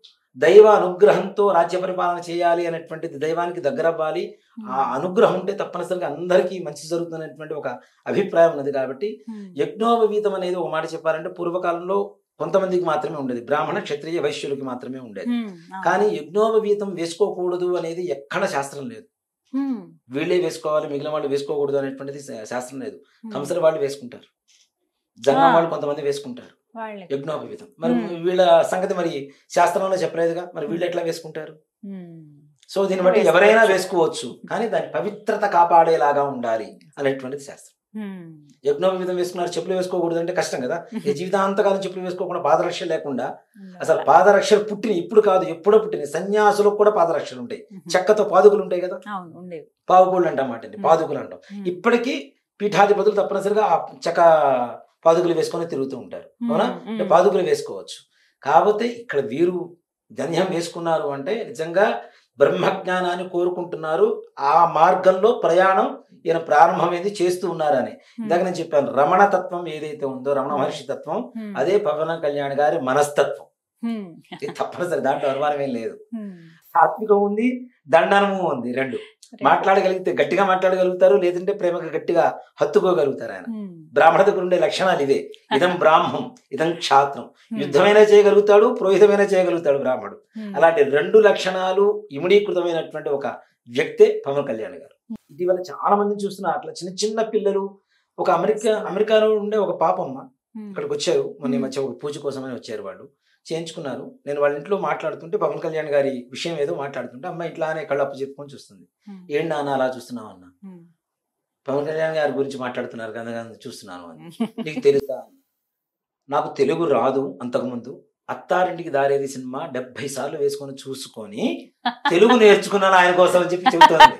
దైవ అనుగ్రహంతో రాజ్య పరిపాలన చేయాలి అనేటువంటిది దైవానికి దగ్గర అవ్వాలి ఆ అనుగ్రహం ఉంటే తప్పనిసరిగా అందరికీ మంచి జరుగుతున్నటువంటి ఒక అభిప్రాయం ఉన్నది కాబట్టి మ్మ్. యజ్ఞోపవీతం అనేది ఒక మాట చెప్పాలంటే పూర్వకాలంలో కొంతమందికి మాత్రమే ఉండేది బ్రాహ్మణ క్షత్రియ వైశ్యులకి మాత్రమే ఉండేది మ్మ్. అవును. కానీ యజ్ఞోపవీతం వేసుకోకూడదు అనేది ఎక్కడ శాస్త్రం లేదు మ్మ్. వీళ్ళే వేసుకోవాలి మిగిలిన వాళ్ళు వేసుకోకూడదు అనేటువంటిది శా- శాస్త్రం లేదు మ్మ్. కంసల వాళ్ళు వేసుకుంటారు జంగం ఆ. వాళ్ళు కొంతమంది వేసుకుంటారు వాళ్ళే. యజ్ఞోపవీతం మరి మ్మ్. వీళ్ళ సంగతి మరి శాస్త్రంలో చెప్పలేదుగా మరి వీళ్ళు ఎట్లా వేసుకుంటారు మ్మ్. సో దీన్ని బట్టి వేసుకోవచ్చు. ఎవరైనా వేసుకోవచ్చు కానీ దాని పవిత్రత కాపాడేలాగా ఉండాలి అనేటువంటిది శాస్త్రం మ్మ్. యజ్ఞోపవీతం వేసుకున్నారు చెప్పులు వేసుకోకూడదు అంటే కష్టం కదా ఈ జీవితాంతకాలం చెప్పులు వేసుకోకుండా పాదరక్ష లేకుండా ఉండాలి. అసలు పాదరక్షలు పుట్టిన ఇప్పుడు కాదు ఎప్పుడో పుట్టిన సన్యాసులకు కూడా పాదరక్షలు ఉంటాయి మ్మ్. చెక్కతో పాదుకులు ఉంటాయి కదా అవును ఉండేవి పావుకోళ్ళు అంటామాట అండి మ్మ్. పాదుకులు అంటాం మ్మ్. ఇప్పటికీ పీఠాధిపతులు తప్పనిసరిగా ఆ చెక్క పాదుకులు వేసుకొని తిరుగుతూ ఉంటారు అవునా మ్మ్. అంటే పాదుకులు వేసుకోవచ్చు కాకపోతే ఇక్కడ వీరు జన్యం వేసుకున్నారు అంటే నిజంగా బ్రహ్మజ్ఞానాన్ని కోరుకుంటున్నారు ఆ మార్గంలో ప్రయాణం ఈయన ప్రారంభమైంది చేస్తూ ఉన్నారని ఇందాక నేను చెప్పాను రమణ తత్వం ఏదైతే ఉందో రమణ మహర్షి తత్వం మ్మ్. అదే పవన కళ్యాణ్ గారి మనస్తత్వం మ్మ్. ఇది తప్పనిసరి దాంట్లో అనుమానం ఏం లేదు మ్మ్. సాత్వికం ఉంది దండనము ఉంది రెండు మాట్లాడగలిగితే గట్టిగా మాట్లాడగలుగుతారు లేదంటే ప్రేమగా గట్టిగా హత్తుకోగలుగుతారు ఆయన మ్మ్. బ్రాహ్మణ దగ్గర ఉండే లక్షణాలు ఇవే ఇదం బ్రాహ్మం ఇదం క్షాత్రం మ్మ్. యుద్ధమైనా చేయగలుగుతాడు పురోహితమైనా చేయగలుగుతాడు బ్రాహ్మణుడు మ్మ్. అలాంటి రెండు లక్షణాలు ఇమిడీకృతమైనటువంటి ఒక వ్యక్తే పవన్ కళ్యాణ్ గారు ఇటీవల చాలా మందిని చూస్తున్నారు అట్లా చిన్న చిన్న పిల్లలు ఒక అమెరికా అమెరికాలో ఉండే ఒక పాపమ్మ మ్మ్. ఇక్కడికి వచ్చారు మొన్న ఈ మ్మ్. మధ్య ఒక పూజ కోసమని వచ్చారు వాళ్ళు చేయించుకున్నారు నేను వాళ్ళ ఇంట్లో మాట్లాడుతుంటే పవన్ కళ్యాణ్ గారి విషయం ఏదో మాట్లాడుతుంటే అమ్మ ఇట్లానే కళ్ళప్పు చెప్పుకొని చూస్తుంది మ్మ్. ఏంటి నాన్న అలా చూస్తున్నావు అన్న మ్మ్. పవన్ కళ్యాణ్ గారి గురించి మాట్లాడుతున్నారు కదా కదా చూస్తున్నాను అని నీకు తెలుసా నాకు తెలుగు రాదు అంతకుముందు అత్తారింటికి దారేది సినిమా డెబ్బై సార్లు వేసుకొని చూసుకొని తెలుగు నేర్చుకున్నాను ఆయన కోసం అని చెప్పి చెబుతోంది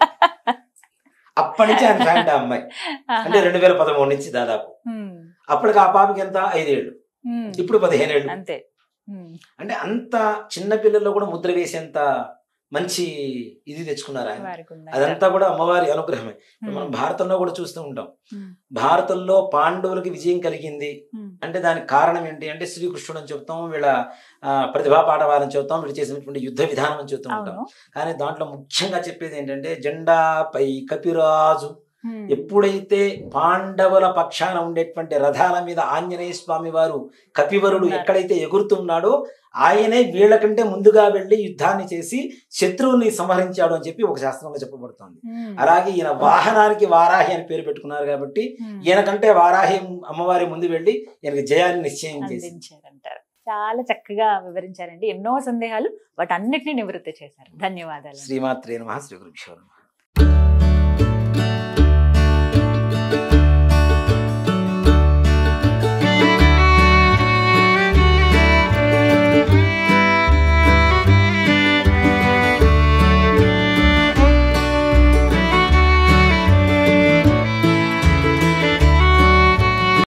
అప్పటి నుంచి ఆయన ఫ్యాన్ ఆ అమ్మాయి అంటే రెండు వేల పదమూడు నుంచి దాదాపు మ్మ్. అప్పటికి ఆ పాపకి ఎంత ఐదేళ్ళు మ్మ్. ఇప్పుడు పదిహేను ఏళ్ళు అంతే మ్మ్. అంటే అంత చిన్న పిల్లల్లో కూడా ముద్ర వేసేంత మంచి ఇది తెచ్చుకున్నారు ఆయన వారికి ఉందా? అదంతా కూడా అమ్మవారి అనుగ్రహమే ఇప్పుడు మనం మ్మ్. భారతంలో కూడా చూస్తూ ఉంటాం మ్మ్. భారతంలో పాండవులకి విజయం కలిగింది మ్మ్. అంటే దానికి కారణం ఏంటి అంటే శ్రీకృష్ణుడు అని చెప్తాం వీళ్ళ ఆ, ప్రతిభా పాఠవాలని చెప్తాం వీళ్ళు చేసినటువంటి యుద్ధ విధానం అని చెప్తూ ఉంటాం అవును కానీ దాంట్లో ముఖ్యంగా చెప్పేది ఏంటంటే జెండాపై కపిరాజు మ్మ్. ఎప్పుడైతే పాండవుల పక్షాన ఉండేటువంటి రథాల మీద ఆంజనేయ స్వామి వారు కపివరుడు ఉన్నారు. ఎక్కడైతే ఎగురుతున్నాడో ఆయనే వీళ్ళకంటే ముందుగా వెళ్లి యుద్ధాన్ని చేసి శత్రువుని సంహరించాడు అని చెప్పి ఒక శాస్త్రంలో చెప్పబడుతోంది మ్మ్. అలాగే ఈయన వాహనానికి వారాహి అని పేరు పెట్టుకున్నారు కాబట్టి మ్మ్. ఈయనకంటే వారాహి అమ్మవారి ముందు వెళ్ళి ఈయనకి జయాన్ని నిశ్చయం చేసి అందించారంటారు చాలా చక్కగా వివరించారండి ఎన్నో సందేహాలు వాటన్నిటిని నివృత్తి చేశారు ధన్యవాదాలు శ్రీమాత్రే నమ శ్రీ గురుభ్యో నమః